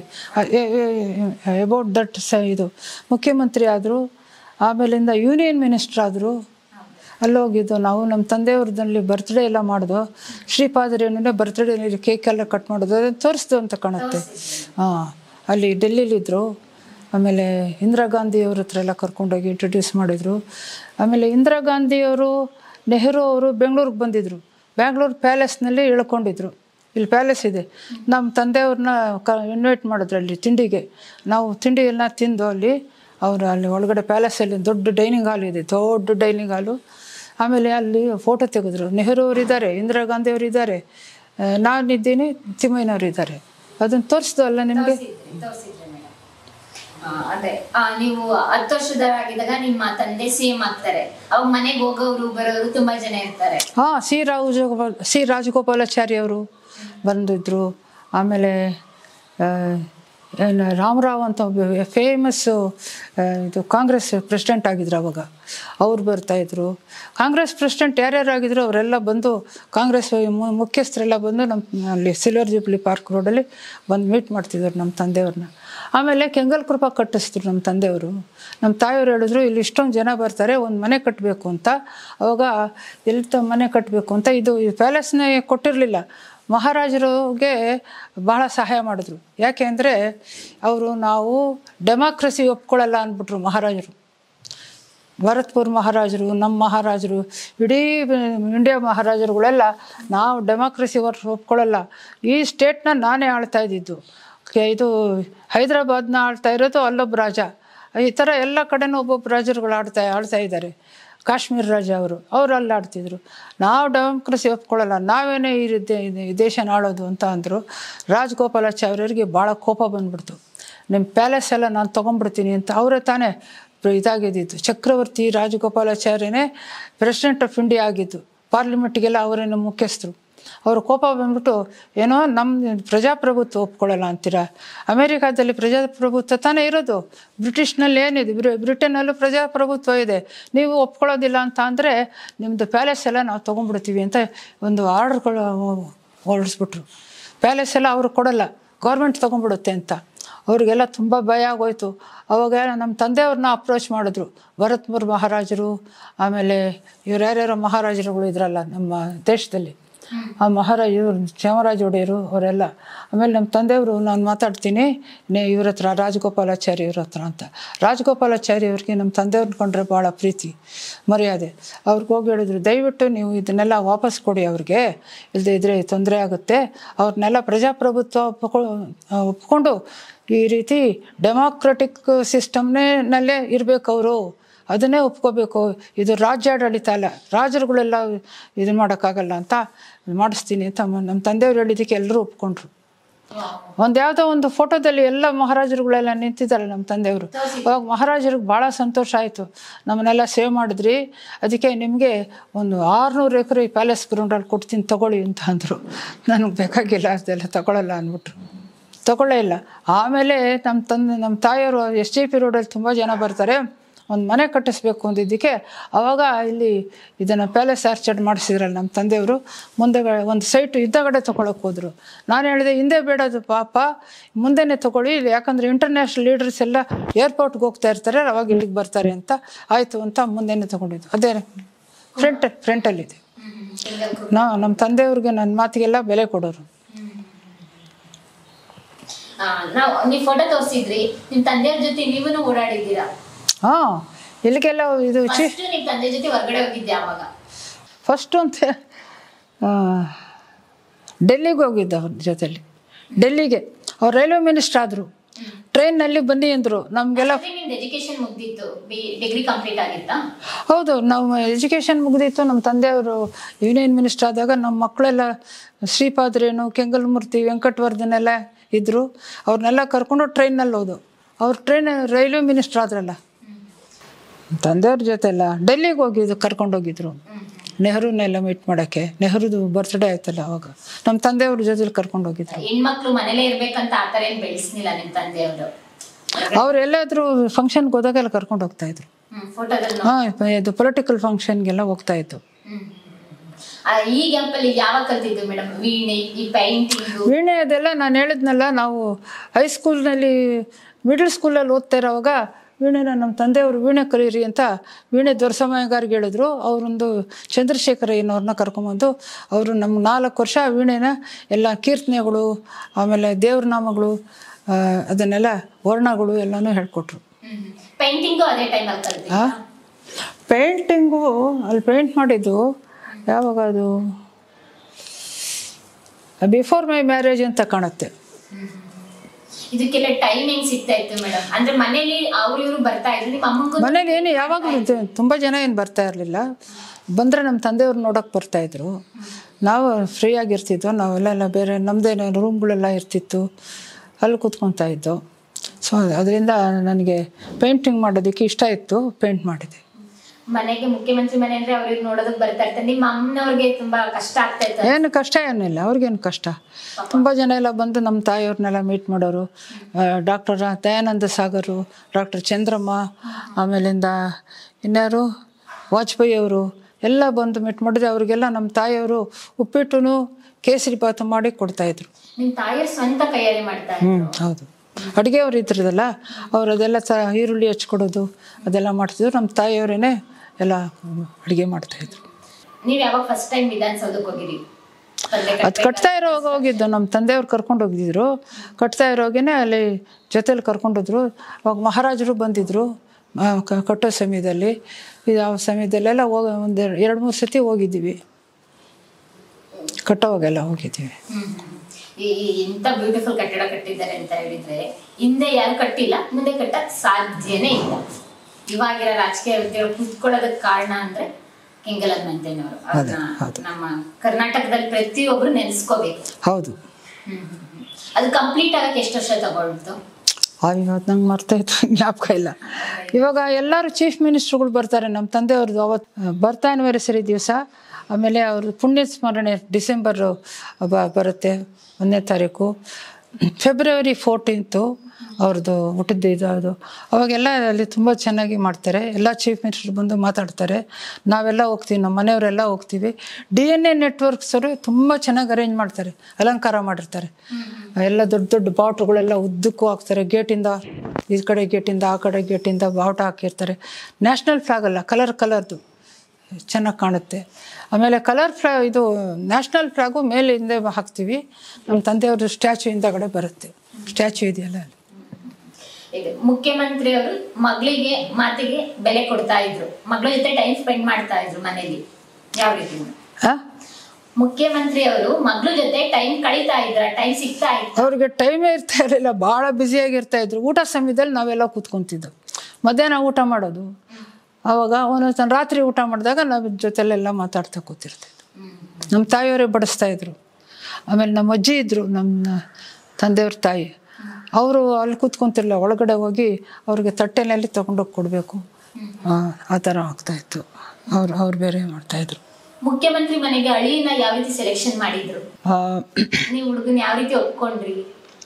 ಅಬೌಟ್ ದಟ್ ಸ ಇದು ಮುಖ್ಯಮಂತ್ರಿ ಆದರು ಆಮೇಲಿಂದ ಯೂನಿಯನ್ ಮಿನಿಸ್ಟರ್ ಆದರು ಅಲ್ಲಿ ಹೋಗಿದ್ದು ನಾವು ನಮ್ಮ ತಂದೆಯವ್ರದಲ್ಲಿ ಬರ್ತ್ಡೇ ಎಲ್ಲ ಮಾಡಿದ್ವು ಶ್ರೀಪಾದರೇನೇ ಬರ್ತ್ಡೇ ಕೇಕ್ ಎಲ್ಲ ಕಟ್ ಮಾಡೋದು ಅದನ್ನು ತೋರಿಸ್ದು ಅಂತ ಕಾಣುತ್ತೆ ಹಾಂ ಅಲ್ಲಿ ಡೆಲ್ಲಿಲಿದ್ದರು ಆಮೇಲೆ ಇಂದಿರಾ ಗಾಂಧಿಯವ್ರ ಹತ್ರ ಎಲ್ಲ ಕರ್ಕೊಂಡೋಗಿ ಇಂಟ್ರೊಡ್ಯೂಸ್ ಮಾಡಿದರು ಆಮೇಲೆ ಇಂದಿರಾ ಗಾಂಧಿಯವರು ನೆಹರು ಅವರು ಬೆಂಗಳೂರಿಗೆ ಬಂದಿದ್ದರು ಬ್ಯಾಂಗ್ಳೂರು ಪ್ಯಾಲೇಸ್ನಲ್ಲಿ ಇಳ್ಕೊಂಡಿದ್ರು ಇಲ್ಲಿ ಪ್ಯಾಲೇಸ್ ಇದೆ ನಮ್ಮ ತಂದೆಯವ್ರನ್ನ ಕ ಇನ್ವೈಟ್ ಮಾಡಿದ್ರು ಅಲ್ಲಿ ತಿಂಡಿಗೆ ನಾವು ತಿಂಡಿ ಎಲ್ಲ ತಿಂದು ಅಲ್ಲಿ ಅವರು ಅಲ್ಲಿ ಒಳಗಡೆ ಪ್ಯಾಲೇಸಲ್ಲಿ ದೊಡ್ಡ ಡೈನಿಂಗ್ ಹಾಲ್ ಇದೆ ದೊಡ್ಡ ಡೈನಿಂಗ್ ಹಾಲು ಆಮೇಲೆ ಅಲ್ಲಿ ಫೋಟೋ ತೆಗೆದ್ರು ನೆಹರು ಅವರು ಇದ್ದಾರೆ ಇಂದಿರಾ ಗಾಂಧಿ ಅವರು ಇದ್ದಾರೆ ನಾನಿದ್ದೀನಿ ತಿಮ್ಮಯ್ಯನವರು ಇದ್ದಾರೆ ಅದನ್ನು ತೋರಿಸ್ದು ಅಲ್ಲ ನಿಮಗೆ ತೋರ್ಸಿದ್ರಿ, ತೋರ್ಸಿದ್ರಿ ಮೇಡಮ್ ಆ, ಅದೇ ಆ, ನೀವು ಹತ್ತು ವರ್ಷದವರಾಗಿದ್ದಾಗ ನಿಮ್ಮ ತಂದೆ ಸಿಎಂ ಆಗ್ತಾರೆ ಅವಾಗ ಮನೆಗೆ ಹೋಗೋರು ಬರೋರು ತುಂಬಾ ಜನ ಇರ್ತಾರೆ ಹಾಂ ಸಿ ರಾಜಗೋಪಾಲ್ ಸಿ ರಾಜಗೋಪಾಲಾಚಾರಿ ಅವರು ಬಂದಿದ್ದರು ಆಮೇಲೆ ಆ, ಏನು ರಾಮರಾವ್ ಅಂತ ಒಬ್ಬ ಫೇಮಸ್ಸು ಇದು ಕಾಂಗ್ರೆಸ್ ಪ್ರೆಸಿಡೆಂಟ್ ಆಗಿದ್ರು ಅವಾಗ ಅವ್ರು ಬರ್ತಾಯಿದ್ರು ಕಾಂಗ್ರೆಸ್ ಪ್ರೆಸಿಡೆಂಟ್ ಯಾರ್ಯಾರು ಆಗಿದ್ರು ಅವರೆಲ್ಲ ಬಂದು ಕಾಂಗ್ರೆಸ್ ಮು- ಮುಖ್ಯಸ್ಥರೆಲ್ಲ ಬಂದು ನಮ್ಮ ಅಲ್ಲಿ ಸಿಲ್ವರ್ ಜೂಬ್ಲಿ ಪಾರ್ಕ್ ರೋಡಲ್ಲಿ ಬಂದು ಮೀಟ್ ಮಾಡ್ತಿದ್ರು ನಮ್ಮ ತಂದೆಯವ್ರನ್ನ ಆಮೇಲೆ ಕೆಂಗಲ್ ಕೃಪಾ ಕಟ್ಟಿಸಿದ್ರು ನಮ್ಮ ತಂದೆಯವರು ನಮ್ಮ ತಾಯಿಯವರು ಹೇಳಿದ್ರು ಇಲ್ಲಿ ಇಷ್ಟೊಂದು ಜನ ಬರ್ತಾರೆ ಒಂದು ಮನೆ ಕಟ್ಟಬೇಕು ಅಂತ ಅವಾಗ ಎಲ್ಲಿ ತ ಮನೆ ಕಟ್ಟಬೇಕು ಅಂತ ಇದು ಈ ಪ್ಯಾಲೇಸ್ನೇ ಕೊಟ್ಟಿರಲಿಲ್ಲ ಮಹಾರಾಜರಿಗೆ ಬಹಳ ಸಹಾಯ ಮಾಡಿದ್ರು ಯಾಕೆ ಅಂದರೆ ಅವರು ನಾವು ಡೆಮಾಕ್ರಸಿ ಒಪ್ಕೊಳ್ಳಲ್ಲ ಅಂದ್ಬಿಟ್ರು ಮಹಾರಾಜರು ಭರತ್ಪುರ್ ಮಹಾರಾಜರು ನಮ್ಮ ಮಹಾರಾಜರು ಇಡೀ ಇಂಡಿಯಾ ಮಹಾರಾಜರುಗಳೆಲ್ಲ ನಾವು ಡೆಮಾಕ್ರಸಿ ವರ್ಕ್ ಒಪ್ಕೊಳ್ಳಲ್ಲ ಈ ಸ್ಟೇಟ್ನ ನಾನೇ ಆಳ್ತಾ ಇದ್ದಿದ್ದು ಕೆ- ಇದು ಹೈದರಾಬಾದ್ನ ಆಳ್ತಾ ಇರೋದು ಅಲ್ಲೊಬ್ಬ ರಾಜ ಈ ಥರ ಎಲ್ಲ ಕಡೆನೂ ಒಬ್ಬೊಬ್ಬ ರಾಜರುಗಳು ಆಡ್ತಾ ಆಳ್ತಾ ಇದ್ದಾರೆ ಕಾಶ್ಮೀರ ರಾಜ ಅವರು ಅವ್ರು ಅಲ್ಲಿ ಆಡ್ತಿದ್ರು ನಾವು ಡೆಮೋಕ್ರಸಿ ಒಪ್ಕೊಳ್ಳಲ್ಲ ನಾವೇನೇ ಈ ರೀತಿ ಈ ದೇಶನ ಆಳೋದು ಅಂತ ಅಂದರು ರಾಜಗೋಪಾಲಾಚಾರ್ಯರಿಗೆ ಭಾಳ ಕೋಪ ಬಂದ್ಬಿಡ್ತು ನಿಮ್ಮ ಪ್ಯಾಲೇಸ್ ಎಲ್ಲ ನಾನು ತೊಗೊಂಡ್ಬಿಡ್ತೀನಿ ಅಂತ ಅವರೇ ತಾನೇ ಇದಾಗಿದ್ದಿದ್ದು ಚಕ್ರವರ್ತಿ ರಾಜಗೋಪಾಲಾಚಾರ್ಯನೇ ಪ್ರೆಸಿಡೆಂಟ್ ಆಫ್ ಇಂಡಿಯಾ ಆಗಿದ್ದು ಪಾರ್ಲಿಮೆಂಟ್ಗೆಲ್ಲ ಅವರೇನು ಮುಖ್ಯಸ್ಥರು ಅವ್ರ ಕೋಪ ಬಂದ್ಬಿಟ್ಟು ಏನೋ ನಮ್ಮ ಪ್ರಜಾಪ್ರಭುತ್ವ ಒಪ್ಕೊಳ್ಳಲ್ಲ ಅಂತೀರಾ ಅಮೇರಿಕಾದಲ್ಲಿ ಪ್ರಜಾಪ್ರಭುತ್ವ ತಾನೇ ಇರೋದು ಬ್ರಿಟಿಷ್ನಲ್ಲಿ ಏನಿದೆ ಬ್ರಿ- ಬ್ರಿಟನ್ನಲ್ಲೂ ಪ್ರಜಾಪ್ರಭುತ್ವ ಇದೆ ನೀವು ಒಪ್ಕೊಳ್ಳೋದಿಲ್ಲ ಅಂತ ಅಂದರೆ ನಿಮ್ಮದು ಪ್ಯಾಲೇಸ್ ಎಲ್ಲ ನಾವು ತೊಗೊಂಡ್ಬಿಡ್ತೀವಿ ಅಂತ ಒಂದು ಆರ್ಡ್ರ್ಗಳು ಹೊರಡಿಸ್ಬಿಟ್ರು ಪ್ಯಾಲೇಸ್ ಎಲ್ಲ ಅವ್ರು ಕೊಡಲ್ಲ ಗೌರ್ಮೆಂಟ್ ತೊಗೊಂಡ್ಬಿಡುತ್ತೆ ಅಂತ ಅವ್ರಿಗೆಲ್ಲ ತುಂಬ ಭಯ ಆಗೋಯ್ತು ಅವಾಗ ನಮ್ಮ ತಂದೆಯವ್ರನ್ನ ಅಪ್ರೋಚ್ ಮಾಡಿದ್ರು ಭರತ್ಪುರ್ ಮಹಾರಾಜರು ಆಮೇಲೆ ಇವ್ರು ಯಾರ್ಯಾರೋ ಮಹಾರಾಜರುಗಳು ಇದ್ರಲ್ಲ ನಮ್ಮ ದೇಶದಲ್ಲಿ ಆ ಮಹಾರಾಜ ಇವ್ರು ಚಾಮರಾಜ ಒಡೆಯರು ಅವರೆಲ್ಲ ಆಮೇಲೆ ನಮ್ಮ ತಂದೆಯವರು ನಾನು ಮಾತಾಡ್ತೀನಿ ನೇ ಇವ್ರ ಹತ್ರ ರಾಜಗೋಪಾಲಾಚಾರಿ ಇವ್ರ ಹತ್ರ ಅಂತ ರಾಜಗೋಪಾಲಾಚಾರಿ ಅವ್ರಿಗೆ ನಮ್ಮ ತಂದೆಯವ್ರನ್ನ ಕಂಡ್ರೆ ಭಾಳ ಪ್ರೀತಿ ಮರ್ಯಾದೆ ಅವ್ರಿಗೆ ಹೋಗಿ ಹೇಳಿದ್ರು ದಯವಿಟ್ಟು ನೀವು ಇದನ್ನೆಲ್ಲ ವಾಪಸ್ ಕೊಡಿ ಅವ್ರಿಗೆ ಇಲ್ಲದೆ ಇದ್ರೆ ತೊಂದರೆ ಆಗುತ್ತೆ ಅವ್ರನ್ನೆಲ್ಲ ಪ್ರಜಾಪ್ರಭುತ್ವ ಒಪ್ಕೊ ಒಪ್ಕೊಂಡು ಈ ರೀತಿ ಡೆಮಾಕ್ರೆಟಿಕ್ ಸಿಸ್ಟಮ್ನೇ ನಲ್ಲೇ ಇರಬೇಕು ಅವರು ಅದನ್ನೇ ಒಪ್ಕೋಬೇಕು ಇದು ರಾಜ್ಯಾಡಳಿತ ಅಲ್ಲ ರಾಜರುಗಳೆಲ್ಲ ಇದು ಮಾಡೋಕ್ಕಾಗಲ್ಲ ಅಂತ ಮಾಡಿಸ್ತೀನಿ ಅಂತ ಮ- ನಮ್ಮ ತಂದೆಯವ್ರು ಹೇಳಿದ್ದಕ್ಕೆ ಎಲ್ಲರೂ ಒಪ್ಕೊಂಡ್ರು ಒಂದು ಯಾವುದೋ ಒಂದು ಫೋಟೋದಲ್ಲಿ ಎಲ್ಲ ಮಹಾರಾಜರುಗಳೆಲ್ಲ ನಿಂತಿದ್ದಾರೆ ನಮ್ಮ ತಂದೆಯವರು ಅವಾಗ ಮಹಾರಾಜರಿಗೆ ಭಾಳ ಸಂತೋಷ ಆಯಿತು ನಮ್ಮನ್ನೆಲ್ಲ ಸೇವ್ ಮಾಡಿದ್ರಿ ಅದಕ್ಕೆ ನಿಮಗೆ ಒಂದು ಆರುನೂರು ಎಕರೆ ಪ್ಯಾಲೇಸ್ ಗ್ರೌಂಡಲ್ಲಿ ಕೊಡ್ತೀನಿ ತಗೊಳ್ಳಿ ಅಂತ ಅಂದರು ನನಗೆ ಬೇಕಾಗಿಲ್ಲ ಅದೆಲ್ಲ ತಗೊಳ್ಳಲ್ಲ ಅಂದ್ಬಿಟ್ರು ತಗೊಳ್ಳೇ ಇಲ್ಲ ಆಮೇಲೆ ನಮ್ಮ ತಂದೆ ನಮ್ಮ ತಾಯಿಯವರು ಎಸ್ ಜೆ ಪಿ ರೋಡಲ್ಲಿ ತುಂಬ ಜನ ಬರ್ತಾರೆ ಒಂದು ಮನೆ ಕಟ್ಟಿಸ್ಬೇಕು ಅಂದಿದ್ದಕ್ಕೆ ಆವಾಗ ಇಲ್ಲಿ ಇದನ್ನು ಪ್ಯಾಲೇಸ್ ಆರ್ಚರ್ಡ್ ಮಾಡಿಸಿದ್ರಲ್ಲ ನಮ್ಮ ತಂದೆಯವರು ಮುಂದೆ ಒಂದು ಸೈಟು ಇದ್ದಗಡೆ ತೊಗೊಳಕ್ಕೆ ಹೋದರು ನಾನು ಹೇಳಿದೆ ಹಿಂದೆ ಬೇಡದು ಪಾಪ ಮುಂದೆನೇ ತೊಗೊಳ್ಳಿ ಇಲ್ಲಿ ಯಾಕಂದರೆ ಇಂಟರ್ನ್ಯಾಷನಲ್ ಲೀಡರ್ಸ್ ಎಲ್ಲ ಏರ್ಪೋರ್ಟ್ಗೆ ಹೋಗ್ತಾ ಇರ್ತಾರೆ ಅವಾಗ ಇಲ್ಲಿಗೆ ಬರ್ತಾರೆ ಅಂತ ಆಯಿತು ಅಂತ ಮುಂದೆನೇ ತೊಗೊಂಡಿದ್ದು ಅದೇ ಫ್ರಂಟ್ ಫ್ರಂಟಲ್ಲಿದೆ ನಾ ನಮ್ಮ ತಂದೆಯವ್ರಿಗೆ ನನ್ನ ಮಾತಿಗೆಲ್ಲ ಬೆಲೆ ಕೊಡೋರು ನಾವು ನೀವು ಫೋಟೋ ತೋರಿಸಿದ್ರಿ ನಿಮ್ ತಂದೆಯವ್ರ ಜೊತೆ ನೀವೂ ಓಡಾಡಿದ್ದೀರಾ ಹಾಂ ಇಲ್ಲಿಗೆಲ್ಲ ಇದು ಚಿ ಫಸ್ಟ್ ನಿಮ್ ತಂದೆ ಜೊತೆ ಹೊರಗಡೆ ಹೋಗಿದ್ದೆ ಅವಾಗ ಫಸ್ಟು ಅಂತ ಆ, ಡೆಲ್ಲಿಗೆ ಹೋಗಿದ್ದ ಅವ್ರ ಜೊತೆಲಿ ಡೆಲ್ಲಿಗೆ ಅವ್ರು ರೈಲ್ವೆ ಮಿನಿಸ್ಟರ್ ಆದರು ಟ್ರೈನ್ನಲ್ಲಿ ಬನ್ನಿ ಅಂದರು ನಮಗೆಲ್ಲ ನಿಮ್ದು ಎಜುಕೇಶನ್ ಮುಗ್ದಿತ್ತು ಡಿಗ್ರಿ ಕಂಪ್ಲೀಟ್ ಆಗಿತ್ತಾ ಹೌದು ನಾವು ಎಜುಕೇಷನ್ ಮುಗಿದಿತ್ತು ನಮ್ಮ ತಂದೆಯವರು ಯೂನಿಯನ್ ಮಿನಿಸ್ಟರ್ ಆದಾಗ ನಮ್ಮ ಮಕ್ಕಳೆಲ್ಲ ಶ್ರೀಪಾದ್ರೇನು ಕೆಂಗಲ್ಮೂರ್ತಿ ವೆಂಕಟವರ್ಧನ್ ಎಲ್ಲ ಇದ್ದರು ಅವ್ರನ್ನೆಲ್ಲ ಕರ್ಕೊಂಡು ಟ್ರೈನಲ್ಲಿ ಹೋದು ಅವ್ರು ಟ್ರೈನ್ ರೈಲ್ವೆ ಮಿನಿಸ್ಟರ್ ಆದ್ರಲ್ಲ ತಂದೆಯವ್ರ ಜೊತೆ ಎಲ್ಲ ಡೆಲ್ಲಿಗೆ ಹೋಗಿದ್ದು ಕರ್ಕೊಂಡು ಹೋಗಿದ್ರು ನೆಹರುನೆಲ್ಲ ಮೀಟ್ ಮಾಡೋಕ್ಕೆ ನೆಹರುದು ಬರ್ತ್ಡೇ ಆಯ್ತಲ್ಲ ಅವಾಗ ನಮ್ಮ ತಂದೆಯವ್ರ ಜೊತೆಲಿ ಕರ್ಕೊಂಡು ಹೋಗಿದ್ರು ಹೆಣ್ಮಕ್ಳು ಮನೇಲೇ ಇರ್ಬೇಕಂತ ಆತರ ಏನ್ ಬೆಳೆಸ್ನಿಲ್ಲ ನಿಮ್ ತಂದೆಯವರು ಅವ್ರು ಎಲ್ಲಾದರೂ ಫಂಕ್ಷನ್ಗೆ ಹೋದಾಗೆಲ್ಲ ಕರ್ಕೊಂಡು ಹೋಗ್ತಾ ಇದ್ರು ಹ್ಮ್ ಫೋಟೋದಲ್ಲಿ ಹಾಂ ಇದು ಪೊಲಿಟಿಕಲ್ ಫಂಕ್ಷನ್ಗೆಲ್ಲ ಹೋಗ್ತಾ ಇತ್ತು ಹ್ಮ್ ಆ, ಈ ಗ್ಯಾಪಲ್ಲಿ ಯಾವಾಗ ಕಲ್ತಿದ್ದು ಮೇಡಮ್ ವೀಣೆ ಈ ಪೈಂಟಿಂಗ್ ವೀಣೆ ಅದೆಲ್ಲ ನಾನು ಹೇಳಿದ್ನಲ್ಲ ನಾವು ಹೈಸ್ಕೂಲ್ನಲ್ಲಿ ಮಿಡ್ಲ್ ಸ್ಕೂಲಲ್ಲಿ ಓದ್ತಾ ಇರೋವಾಗ ವೀಣೆನ ನಮ್ಮ ತಂದೆಯವರು ವೀಣೆ ಕಲೀರಿ ಅಂತ ವೀಣೆ ದೊರಸಮಯ್ಯಗಾರಿಗೆ ಹೇಳಿದ್ರು ಅವರೊಂದು ಚಂದ್ರಶೇಖರಯ್ಯನವ್ರನ್ನ ಕರ್ಕೊಂಬಂದು ಅವರು ನಮ್ಗೆ ನಾಲ್ಕು ವರ್ಷ ವೀಣೆನ ಎಲ್ಲ ಕೀರ್ತನೆಗಳು ಆಮೇಲೆ ದೇವ್ರ ನಾಮಗಳು ಆ, ಅದನ್ನೆಲ್ಲ ವರ್ಣಗಳು ಎಲ್ಲನೂ ಹೇಳ್ಕೊಟ್ರು ಪೇಂಟಿಂಗು ಅದೇ ಟೈಮಲ್ಲಿ ಕಲ್ತಿ ಆ ಪೇಂಟಿಂಗು ಅಲ್ಲಿ ಪೇಂಟ್ ಮಾಡಿದ್ದು ಯಾವಾಗ ಅದು ಬಿಫೋರ್ ಮೈ ಮ್ಯಾರೇಜ್ ಅಂತ ಕಾಣುತ್ತೆ ಇದಕ್ಕೆಲ್ಲ ಟೈಮ್ ಹೆಂಗ್ ಸಿಗ್ತಾ ಇತ್ತು ಮೇಡಮ್ ಅಂದ್ರೆ ಮನೇಲಿ ಅವ್ರು ಇವ್ರು ಬರ್ತಾ ಇದ್ರು ನಿಮ್ಮ ಅಮ್ಮಂಗೂ ಮನೇಲಿ ಏನು ಯಾವಾಗಲೂ ತುಂಬ ಜನ ಏನು ಬರ್ತಾ ಇರಲಿಲ್ಲ ಬಂದರೆ ನಮ್ಮ ತಂದೆಯವ್ರು ನೋಡೋಕೆ ಬರ್ತಾಯಿದ್ರು ನಾವು ಫ್ರೀ ಆಗಿರ್ತಿದ್ವು ನಾವೆಲ್ಲ ಬೇರೆ ನಮ್ಮದೇ ರೂಮ್ಗಳೆಲ್ಲ ಇರ್ತಿತ್ತು ಅಲ್ಲಿ ಕೂತ್ಕೊತಾ ಇದ್ದು ಸೊ ಅದರಿಂದ ನನಗೆ ಪೇಂಟಿಂಗ್ ಮಾಡೋದಕ್ಕೆ ಇಷ್ಟ ಇತ್ತು ಪೇಂಟ್ ಮಾಡಿದೆ ಮನೆಗೆ ಮುಖ್ಯಮಂತ್ರಿ ಮನೆ ಅಂದ್ರೆ ಅವ್ರಿಗೆ ನೋಡೋದಕ್ ಬರ್ತಾ ಇರ್ತಾರೆ ನಿಮ್ಮ ಅಮ್ಮನವ್ರಿಗೆ ತುಂಬಾ ಕಷ್ಟ ಆಗ್ತಾ ಇತ್ತು ಏನು ಕಷ್ಟ ಏನಿಲ್ಲ ಅವ್ರಿಗೇನು ಕಷ್ಟ ತುಂಬ ಜನ ಎಲ್ಲ ಬಂದು ನಮ್ಮ ತಾಯಿಯವ್ರನ್ನೆಲ್ಲ ಮೀಟ್ ಮಾಡೋರು ಡಾಕ್ಟರ್ ದಯಾನಂದ ಸಾಗರು ಡಾಕ್ಟರ್ ಚಂದ್ರಮ್ಮ ಆಮೇಲಿಂದ ಇನ್ಯಾರು ವಾಜಪೇಯಿ ಅವರು ಎಲ್ಲ ಬಂದು ಮೀಟ್ ಮಾಡಿದ್ರೆ ಅವರಿಗೆಲ್ಲ ನಮ್ಮ ತಾಯಿಯವರು ಉಪ್ಪಿಟ್ಟು ಕೇಸರಿ ಭಾತ್ ಮಾಡಿ ಕೊಡ್ತಾಯಿದ್ರು ನಿಮ್ ತಾಯಿಯರ್ ಸ್ವಂತ ಕೈಯಲ್ಲಿ ಮಾಡ್ತಾ ಹ್ಞೂ ಇದ್ರು ಹೌದು ಅಡುಗೆ ಅವ್ರು ಇದ್ರದಲ್ಲ ಅವ್ರು ಅದೆಲ್ಲ ಸ ಈರುಳ್ಳಿ ಹಚ್ಕೊಡೋದು ಅದೆಲ್ಲ ಮಾಡ್ತಿದ್ರು ನಮ್ಮ ತಾಯಿಯವರೇನೆ ಎಲ್ಲ ಅಡುಗೆ ಮಾಡ್ತಾಯಿದ್ರು ನೀವ್ ಯಾವಾಗ ಫಸ್ಟ್ ಟೈಮ್ ವಿಧಾನಸೌಧಕ್ಕೆ ಹೋಗಿರಿ ಪಲ್ಲೆ ಅದು ಕಟ್ಬೇಕು. ಕಟ್ತಾ ಇರೋವಾಗ ಹೋಗಿದ್ದು ನಮ್ಮ ತಂದೆಯವ್ರು ಕರ್ಕೊಂಡು ಹೋಗಿದ್ರು ಕಟ್ತಾ ಇರೋವಾಗೇ ಅಲ್ಲಿ ಜೊತೇಲಿ ಕರ್ಕೊಂಡೋದ್ರು ಅವಾಗ ಮಹಾರಾಜರು ಬಂದಿದ್ದರು ಕಟ್ಟೋ ಸಮಯದಲ್ಲಿ ಇದು ಆ ಸಮಯದಲ್ಲೆಲ್ಲ ಹೋಗ ಒಂದು ಎರಡು ಮೂರು ಸತಿ ಹೋಗಿದ್ದೀವಿ ಕಟ್ಟೋವಾಗೆಲ್ಲ ಹೋಗಿದ್ದೀವಿ ಹ್ಮ್. ಈ ಈ ಇಂಥ ಬ್ಯೂಟಿಫುಲ್ ಕಟ್ಟಡ ಕಟ್ಟಿದ್ದಾರೆ ಅಂತ ಹೇಳಿದ್ರೆ ಹಿಂದೆ ಯಾರು ಕಟ್ಟಿಲ್ಲ ಮುಂದೆ ಕಟ್ಟಕ್ ಸಾಧ್ಯನೇ ಇಲ್ಲ ಇವಾಗಿರೋ ರಾಜಕೀಯ ವ್ಯಕ್ತಿಗಳು ಕೂತ್ಕೊಳ್ಳೋದಕ್ಕೆ ಕಾರಣ ಅಂದ್ರೆ ಕೆಂಗಲದ ಮಂತೇನವರು ಹೌದು. ನಮ್ಮ ಕರ್ನಾಟಕದಲ್ಲಿ ಪ್ರತಿಯೊಬ್ರು ನೆನೆಸ್ಕೋಬೇಕು ಹೌದು ಅದು ಕಂಪ್ಲೀಟ್ ಆಗಕ್ಕೆ ಎಷ್ಟು ವರ್ಷ ತಗೊಳ್ತು ಇವತ್ತು ನಂಗೆ ಮರ್ತೈತು ಜ್ಞಾಪಕ ಇಲ್ಲ ಇವಾಗ ಎಲ್ಲರೂ ಚೀಫ್ ಮಿನಿಸ್ಟ್ರುಗಳು ಬರ್ತಾರೆ ನಮ್ಮ ತಂದೆಯವ್ರದ್ದು ಅವತ್ತು ಬರ್ತ್ ಆ್ಯನಿವರ್ಸರಿ ದಿವಸ ಆಮೇಲೆ ಅವ್ರದ್ದು ಪುಣ್ಯ ಸ್ಮರಣೆ ಡಿಸೆಂಬರು ಬ ಬರುತ್ತೆ ಒಂದನೇ ತಾರೀಕು ಫೆಬ್ರವರಿ ಫೋರ್ಟೀನ್ತು ಅವ್ರದ್ದು ಹುಟ್ಟಿದ್ದು ಇದು ಅದು ಅವಾಗೆಲ್ಲ ಅಲ್ಲಿ ತುಂಬ ಚೆನ್ನಾಗಿ ಮಾಡ್ತಾರೆ ಎಲ್ಲ ಚೀಫ್ ಮಿನಿಸ್ಟರ್ ಬಂದು ಮಾತಾಡ್ತಾರೆ ನಾವೆಲ್ಲ ಹೋಗ್ತೀವಿ ನಮ್ಮ ಮನೆಯವರೆಲ್ಲ ಹೋಗ್ತೀವಿ ಡಿ ಎನ್ ಎ ನೆಟ್ವರ್ಕ್ಸವರು ತುಂಬ ಚೆನ್ನಾಗಿ ಅರೇಂಜ್ ಮಾಡ್ತಾರೆ ಅಲಂಕಾರ ಮಾಡಿರ್ತಾರೆ ಎಲ್ಲ ದೊಡ್ಡ ದೊಡ್ಡ ಬಾವುಟಗಳೆಲ್ಲ ಉದ್ದಕ್ಕೂ ಹಾಕ್ತಾರೆ ಗೇಟಿಂದ ಈ ಕಡೆ ಗೇಟಿಂದ ಆ ಕಡೆ ಗೇಟಿಂದ ಬಾವುಟ ಹಾಕಿರ್ತಾರೆ ನ್ಯಾಷನಲ್ ಫ್ಲಾಗ್ ಅಲ್ಲ ಕಲರ್ ಕಲರ್ದು ಚೆನ್ನಾಗಿ ಕಾಣುತ್ತೆ ಆಮೇಲೆ ಕಲರ್ ಫ್ಲಾ ಇದು ನ್ಯಾಷನಲ್ ಫ್ಲಾಗು ಮೇಲೆ ಹಿಂದೆ ಹಾಕ್ತೀವಿ ನಮ್ಮ ತಂದೆಯವ್ರದ್ದು ಸ್ಟ್ಯಾಚು ಹಿಂದಗಡೆ ಬರುತ್ತೆ ಸ್ಟ್ಯಾಚು ಇದೆಯಲ್ಲ ಅಲ್ಲಿ ಇದು ಮುಖ್ಯಮಂತ್ರಿ ಅವರು ಮಗಳಿಗೆ ಮಾತಿಗೆ ಬೆಲೆ ಕೊಡ್ತಾ ಇದ್ರು ಮಗಳ ಜೊತೆ ಟೈಮ್ ಸ್ಪೆಂಡ್ ಮಾಡ್ತಾ ಇದ್ರು ಮನೇಲಿ ಯಾವ ರೀತಿ ಹಾಂ ಮುಖ್ಯಮಂತ್ರಿ ಅವರು ಮಗಳ ಜೊತೆ ಟೈಮ್ ಕಳೀತಾ ಇದ್ರ ಟೈಮ್ ಸಿಗ್ತಾ ಇತ್ತು ಅವ್ರಿಗೆ ಟೈಮೇ ಇರ್ತಾ ಇರಲಿಲ್ಲ ಭಾಳ ಬ್ಯುಸಿಯಾಗಿರ್ತಾ ಇದ್ರು ಊಟ ಸಮಯದಲ್ಲಿ ನಾವೆಲ್ಲ ಕೂತ್ಕೊಂತಿದ್ದು ಮಧ್ಯಾಹ್ನ ಊಟ ಮಾಡೋದು ಆವಾಗ ಒಂದೊಂದು ರಾತ್ರಿ ಊಟ ಮಾಡಿದಾಗ ನಾವು ಜೊತೆಲೆಲ್ಲ ಮಾತಾಡ್ತಾ ಕೂತಿರ್ತಿದ್ವಿ ನಮ್ಮ ತಾಯಿಯವರೇ ಬಡಿಸ್ತಾ ಇದ್ರು ಆಮೇಲೆ ನಮ್ಮ ಅಜ್ಜಿ ಇದ್ದರು ನಮ್ಮ ತಂದೆಯವ್ರ ತಾಯಿ ಅವರು ಅಲ್ಲಿ ಕೂತ್ಕೊಂತಿರಲಿಲ್ಲ ಒಳಗಡೆ ಹೋಗಿ ಅವ್ರಿಗೆ ತಟ್ಟೆನಲ್ಲಿ ತೊಗೊಂಡೋಗಿ ಕೊಡಬೇಕು ಆ ಥರ ಆಗ್ತಾಯಿತ್ತು ಅವ್ರು ಅವ್ರು ಬೇರೆ ಮಾಡ್ತಾಯಿದ್ರು ಮುಖ್ಯಮಂತ್ರಿ ಮನೆಗೆ ಅಳಿಯನ್ನ ಯಾವ ರೀತಿ ಸೆಲೆಕ್ಷನ್ ಮಾಡಿದ್ರು ನೀವು ಹುಡುಗನ್ ಯಾವ ರೀತಿ ಒಪ್ಕೊಂಡ್ರಿ